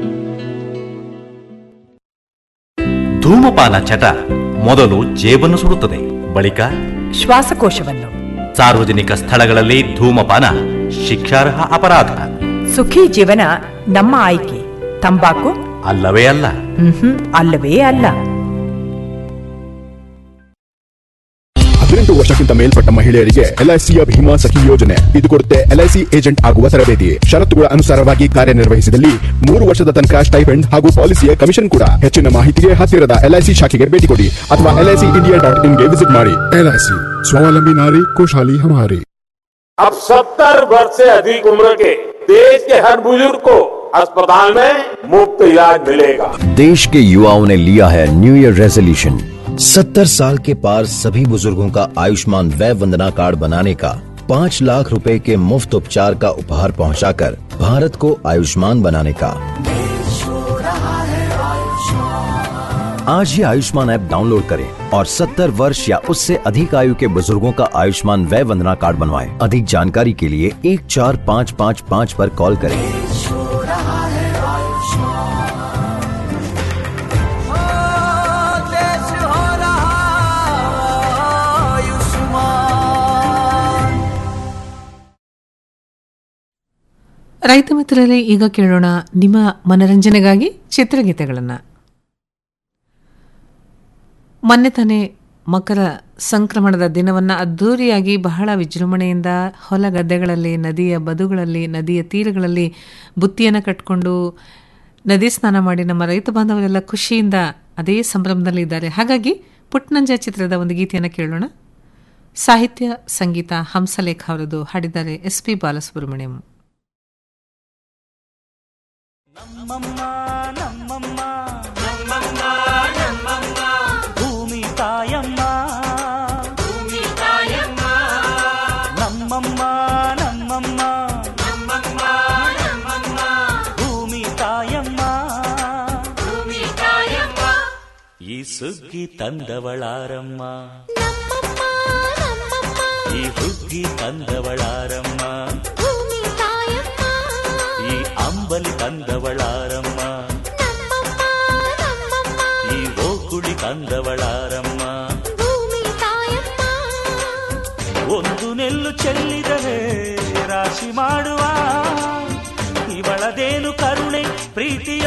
ಧೂಮಪಾನ ಚಟ ಮೊದಲು ಜೇಬನ್ನು ಸುಡುತ್ತದೆ ಬಳಿಕ ಶ್ವಾಸಕೋಶವನ್ನು ಸಾರ್ವಜನಿಕ ಸ್ಥಳಗಳಲ್ಲಿ ಧೂಮಪಾನ ಶಿಕ್ಷಾರ್ಹ ಅಪರಾಧ ಸುಖಿ ಜೀವನ ನಮ್ಮ ಆಯ್ಕೆ ತಂಬಾಕು ಅಲ್ಲವೇ ಅಲ್ಲ ಮ್ಹೂ, ಅಲ್ಲವೇ ಅಲ್ಲ ಹದಿನೆಂಟು ವರ್ಷಕ್ಕಿಂತ ಮೇಲ್ಪಟ್ಟ ಮಹಿಳೆಯರಿಗೆ ಎಲ್ಐಸಿಯ ಭೀಮಾ ಸಖಿ ಯೋಜನೆ ಇದು ಕೊಡುತ್ತೆ ಎಲ್ಐಸಿ ಏಜೆಂಟ್ ಆಗುವ ತರಬೇತಿ ಷರತ್ತುಗಳ ಅನುಸಾರವಾಗಿ ಕಾರ್ಯನಿರ್ವಹಿಸಿದಲ್ಲಿ ಮೂರು ವರ್ಷದ ತನಕ ಸ್ಟೈಪೆಂಡ್ ಹಾಗೂ ಪಾಲಿಸಿಯ ಕಮಿಷನ್ ಕೂಡ ಹೆಚ್ಚಿನ ಮಾಹಿತಿಗೆ ಹತ್ತಿರದ ಎಲ್ಐಸಿ ಶಾಖೆಗೆ ಭೇಟಿ ಕೊಡಿ ಅಥವಾ ಎಲ್ಐಸಿ ಇಂಡಿಯಾ ಡಾಟ್ ಇನ್ಗೆ ವಿಸಿಟ್ ಮಾಡಿ ಎಲ್ಐಸಿ ಸ್ವಾವಲಂಬಿ ನಾರಿ ಖುಷಹಾಲಿ ಹಮಾರಿ अब सत्तर वर्ष से अधिक उम्र के देश के हर बुजुर्ग को अस्पताल में मुफ्त इलाज मिलेगा देश के युवाओं ने लिया है न्यू ईयर रेजोल्यूशन सत्तर साल के पार सभी बुजुर्गों का आयुष्मान वय वंदना कार्ड बनाने का पाँच लाख रुपए के मुफ्त उपचार का उपहार पहुंचाकर भारत को आयुष्मान बनाने का आज ही आयुष्मान ऐप डाउनलोड करें और 70 वर्ष या उससे अधिक आयु के बुजुर्गों का आयुष्मान वय वंदना कार्ड बनवाएं। अधिक जानकारी के लिए एक चार पाँच पाँच पाँच पर कॉल करें ರೈತ ಮಿತ್ರರೇ ಈಗ ಕೇಳೋಣ ನಿಮ್ಮ ಮನರಂಜನೆಗಾಗಿ ಚಿತ್ರಗೀತೆಗಳನ್ನು ಮೊನ್ನೆ ತಾನೇ ಮಕರ ಸಂಕ್ರಮಣದ ದಿನವನ್ನು ಅದ್ಧೂರಿಯಾಗಿ ಬಹಳ ವಿಜೃಂಭಣೆಯಿಂದ ಹೊಲ ಗದ್ದೆಗಳಲ್ಲಿ ನದಿಯ ಬದುಗಳಲ್ಲಿ ನದಿಯ ತೀರಗಳಲ್ಲಿ ಬುತ್ತಿಯನ್ನು ಕಟ್ಕೊಂಡು ನದಿ ಸ್ನಾನ ಮಾಡಿ ನಮ್ಮ ರೈತ ಬಾಂಧವರೆಲ್ಲ ಖುಷಿಯಿಂದ ಅದೇ ಸಂಭ್ರಮದಲ್ಲಿ ಇದ್ದಾರೆ ಹಾಗಾಗಿ ಪುಟ್ನಂಜ ಚಿತ್ರದ ಒಂದು ಗೀತೆಯನ್ನು ಕೇಳೋಣ ಸಾಹಿತ್ಯ ಸಂಗೀತ ಹಂಸಲೇಖ ಅವರದು ಹಾಡಿದ್ದಾರೆ ಎಸ್ ಪಿ ಬಾಲಸುಬ್ರಹ್ಮಣ್ಯಂ ಭೂಮಿ ತಾಯಮ್ಮ ಭೂಮಿ ತಾಯಮ್ಮ ನಮ್ಮಮ್ಮ ನಮ್ಮಮ್ಮ ನಮ್ಮಮ್ಮ ನಮ್ಮಮ್ಮ ಭೂಮಿ ತಾಯಮ್ಮ ಭೂಮಿ ತಾಯಮ್ಮ ಈ ಸುಗ್ಗಿ ತಂದವಳಾರಮ್ಮ ಈ ಹುಗ್ಗಿ ತಂದವಳಾರಮ್ಮ ಈ ಅಂಬಲಿ ತಂದವಳಾರಮ್ಮ ಈ ಓಕುಳಿ ತಂದವಳಾರಮ್ಮ ಒಂದು ನೆಲ್ಲು ಚೆಲ್ಲಿದರೆ ರಾಶಿ ಮಾಡುವ ಇವಳದೇನು ಕರುಣೆ ಪ್ರೀತಿಯ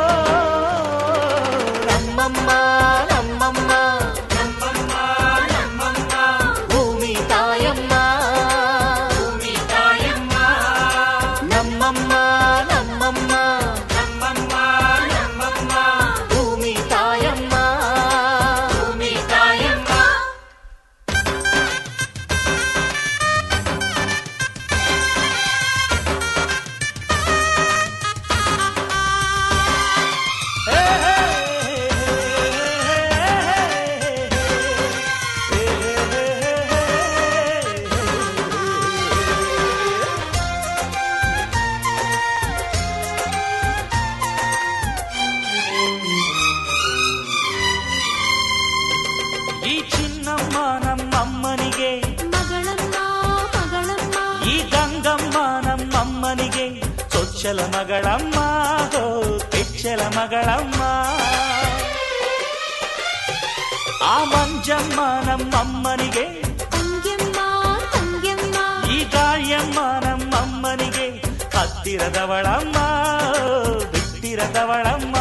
ನಮ್ಮಮ್ಮ ನಮ್ಮಮ್ಮ ನಮ್ಮಮ್ಮ ನಮ್ಮಮ್ಮ ಭೂಮಿ ತಾಯಮ್ಮ ಭೂಮಿ ತಾಯಮ್ಮ ನಮ್ಮಮ್ಮ ನಮ್ಮಮ್ಮ ನಮ್ಮಮ್ಮ ನಮ್ಮಮ್ಮ ಭೂಮಿ ತಾಯಮ್ಮ ಭೂಮಿ ತಾಯಮ್ಮ ಈ ಚಿನ್ನಮ್ಮ ನಮ್ಮಮ್ಮನಿಗೆ ಮಗಳಮ್ಮ ಮಗಳಮ್ಮ ಈ ಗಂಗಮ್ಮ ನಮ್ಮಮ್ಮನಿಗೆ ಸೊಚ್ಚಲ ಮಗಳಮ್ಮ ಹೋ ಕೆಚ್ಚಲ ಮಗಳಮ್ಮ ಆ ಮಂಜಮ್ಮ ನಮ್ಮಮ್ಮನಿಗೆ ಈ ಗಾಳಿಯಮ್ಮ ನಮ್ಮಮ್ಮನಿಗೆ ಹತ್ತಿರದವಳಮ್ಮ ಬಿಟ್ಟಿರದವಳಮ್ಮ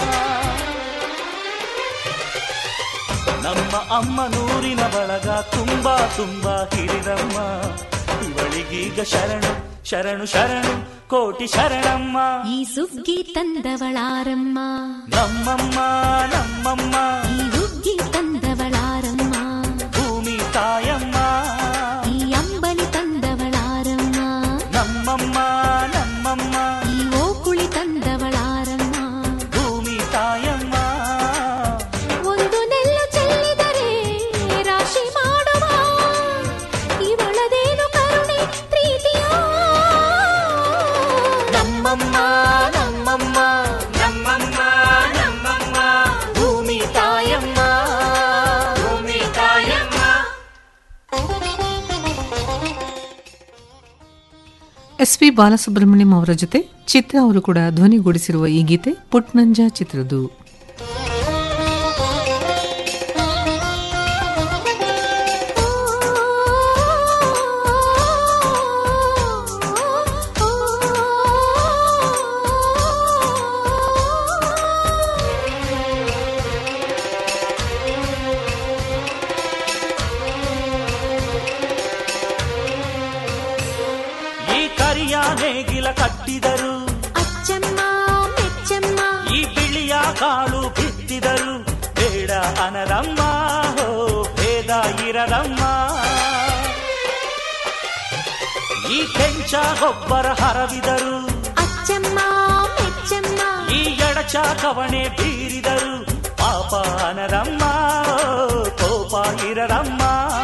ನಮ್ಮ ಅಮ್ಮ ನೂರಿನ ಬಳಗ ತುಂಬಾ ತುಂಬಾ ಹಿರಿದಮ್ಮ ಇವಳಿಗೀಗ ಶರಣು ಶರಣು ಶರಣು ಕೋಟಿ ಶರಣಮ್ಮ ಈ ಸುಗ್ಗಿ ತಂದವಳಾರಮ್ಮ ನಮ್ಮಮ್ಮ ನಮ್ಮಮ್ಮ ಈ ಹುಗ್ಗಿ ತಂದವಳಾರಮ್ಮ ಭೂಮಿ ತಾಯಮ್ಮ ಈ ಅಂಬಲಿ ತಂದವಳಾರಮ್ಮ ನಮ್ಮಮ್ಮ ನಮ್ಮಮ್ಮ ಈ ಓಕುಳಿ ತಂದವಳಾರಮ್ಮ ಭೂಮಿ ತಾಯಮ್ಮ ಒಂದು ನೆಲ್ಲು ಚೆಲ್ಲಿದರೆ ರಾಶಿ ಮಾಡುವ ಇವಳದೇನು ಕರುಣೆ ಪ್ರೀತಿಯೋ ನಮ್ಮಮ್ಮ ನಮ್ಮಮ್ಮ ನಮ್ಮಮ್ಮ ನಮ್ಮಮ್ಮ ಭೂಮಿ ತಾಯ ಎಸ್ ಪಿ ಬಾಲಸುಬ್ರಹ್ಮಣ್ಯಂ ಅವರ ಜೊತೆ ಚಿತ್ರ ಅವರು ಕೂಡ ಧ್ವನಿಗೂಡಿಸಿರುವ ಈ ಗೀತೆ ಪುಟ್ನಂಜ ಚಿತ್ರದ್ದು ಈ ಕರಿಯ ನೇಗಿಲ ಕಟ್ಟಿದರು ಅಚ್ಚಮ್ಮ ಮೆಚ್ಚಮ್ಮ ಈ ಬಿಳಿಯ ಕಾಳು ಬಿತ್ತಿದರು ಬೇಡ ಅನರಮ್ಮ ಹೋ ಭೇದ ಇರದಮ್ಮ ಈ ಕೆಂಚ ಗೊಬ್ಬರ ಹರವಿದರು ಅಚ್ಚಮ್ಮ ಮೆಚ್ಚಮ್ಮ ಈ ಎಡಚ ಕವಣೆ ಬೀರಿದರು ಪಾಪ ಅನರಮ್ಮ ಹೋ ಕೋಪ ಇರದಮ್ಮ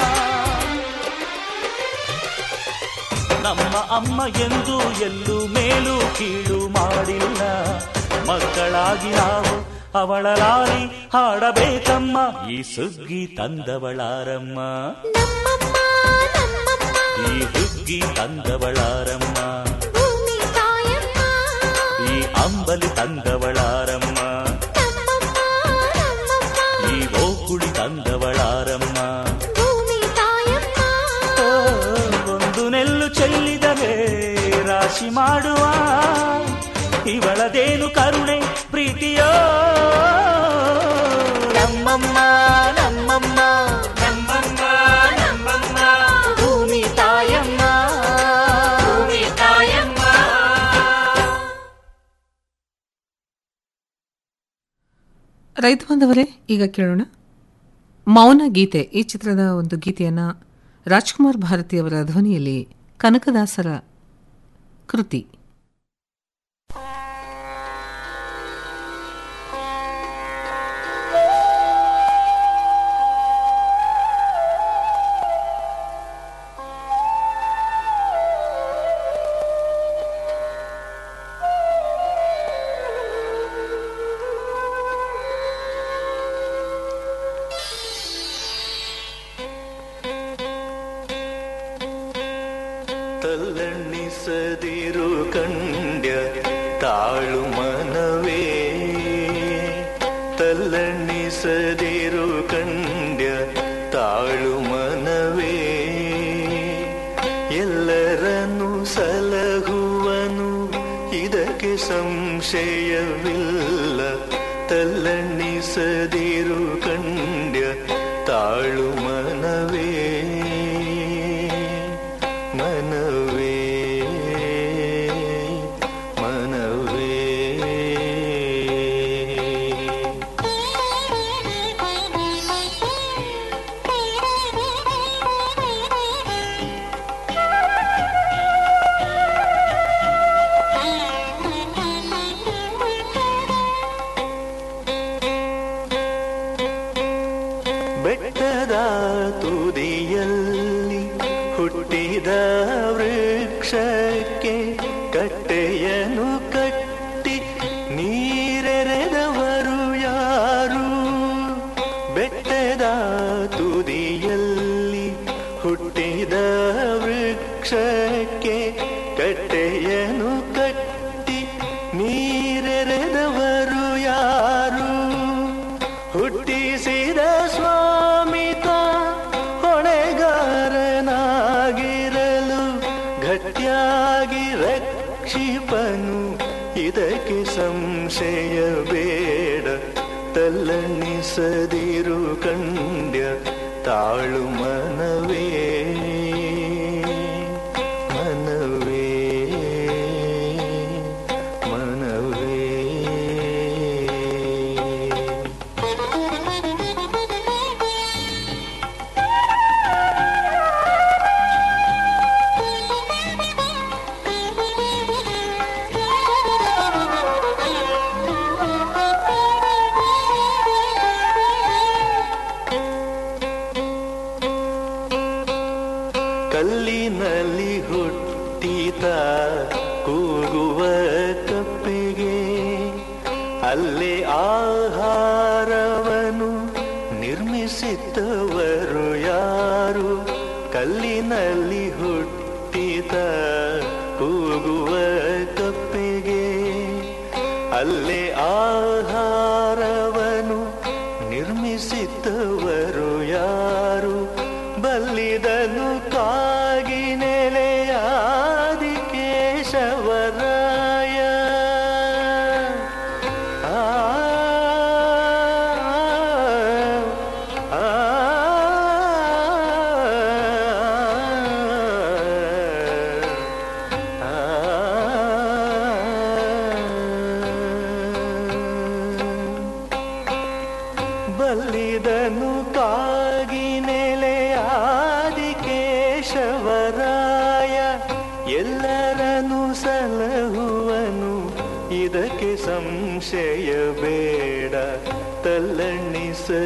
ನಮ್ಮ ಅಮ್ಮ ಎಂದು ಎಲ್ಲೂ ಮೇಲು ಕೀಳು ಮಾಡಿಲ್ಲ ಮಕ್ಕಳಾಗಿ ನಾವು ಅವಳ ಲಾರಿ ಹಾಡಬೇಕಮ್ಮ ಈ ಸುಗ್ಗಿ ತಂದವಳಾರಮ್ಮ ಈ ಹುಗ್ಗಿ ತಂದವಳಾರಮ್ಮ ಭೂಮಿ ತಾಯಮ್ಮ ಈ ಅಂಬಲಿ ತಂದವಳಾರಮ್ಮ ಈ ಓಕುಳಿ ತಂದವಳಾರಮ್ಮ ಭೂಮಿ ತಾಯಮ್ಮ ಓ, ಒಂದು ನೆಲ್ಲು ಚೆಲ್ಲಿದರೆ ರಾಶಿ ಮಾಡುವ ಇವಳದೇನು ಕರುಣೆ ಪ್ರೀತಿಯೋ ನಮ್ಮಮ್ಮ ನಮ್ಮಮ್ಮ ನಮ್ಮಮ್ಮ ನಮ್ಮಮ್ಮ ಭೂಮಿ ತಾಯಮ್ಮ ಭೂಮಿ ತಾಯಮ್ಮ ರೈತ ಬಾಂಧವರೇ ಈಗ ಕೇಳೋಣ ಮೌನ ಗೀತೆ ಈ ಚಿತ್ರದ ಒಂದು ಗೀತೆಯನ್ನು ರಾಜ್ಕುಮಾರ್ ಭಾರತಿಯವರ ಧ್ವನಿಯಲ್ಲಿ ಕನಕದಾಸರ ಕೃತಿ ತಲ್ಲಣಿಸದಿರು ಕಂಡ್ಯ ತಾಳು ಮನವೇ ತಲ್ಲಣಿಸದಿರು ಕಂಡ್ಯ ತಾಳು ಮನವೇ ಎಲ್ಲರನ್ನು ಸಲಹುವನು ಇದಕ್ಕೆ ಸಂಶಯವಿಲ್ಲ ತಲ್ಲಣಿಸದಿರು ಕಂಡ್ಯ ತಾಳು ಮನವೇ ಮನವೇ ಮನವೇ ಬೆಟ್ಟದ ತುದಿಯಲ್ಲಿ ಹುಟ್ಟಿದ ವೃಕ್ಷಕ್ಕೆ ಕಟ್ಟೆಯನ್ನು ಕಟ್ಟಿ ನೀರೆರೆದವರು ಯಾರು ಬೆಟ್ಟದ ತುದಿಯಲ್ಲಿ ಹುಟ್ಟಿದ ವೃಕ್ಷಕ್ಕೆ ಕಟ್ಟೆಯನ್ನು ಕಟ್ಟಿ ನೀರೆರೆದವರು ಯಾರು ಹುಟ್ಟಿಸಿದ ಸ್ವಾಮಿತ ಹೊಣೆಗಾರನಾಗಿರಲು ಗಟ್ಟಿಯಾಗಿ ರಕ್ಷಿಪನು ಇದಕ್ಕೆ ಸಂಶಯ ಬೇಡ ತಲ್ಲಣಿಸದಿರು ಕಂಡ್ಯ ತಾಳು ಮನವೇ ಮನವೇ ಮನವೇ ಕಲ್ಲಿನಲ್ಲಿ ಹುಟ್ಟಿತ ಕೂಗುವ ಕಪ್ಪೆಗೆ ಅಲ್ಲೇ ಆಹಾರವನು ನಿರ್ಮಿಸಿದ್ದವರು ಯಾರು ಕಲ್ಲಿನಲ್ಲಿ ಹುಟ್ಟಿದ ಕೂಗುವ ಕಪ್ಪೆಗೆ ಅಲ್ಲೇ ಆಹಾರವನು ನಿರ್ಮಿಸಿದ್ದವರು ಯಾರು ಬಲ್ಲಿದನು ಕಾಗಿ ನೆಲೆಯಾದಿ ಕೇಶವರಾಯ ಆ ಆ ಬಲ್ಲಿದನು ಕಾಗಿ ನೆಲೆಯಾದಿ ಕೇಶವರಾಯ ಎಲ್ಲರನು ಸಲಹುವನು ಇದಕ್ಕೆ ಸಂಶಯ ಬೇಡ ತಲ್ಲಣಿಸ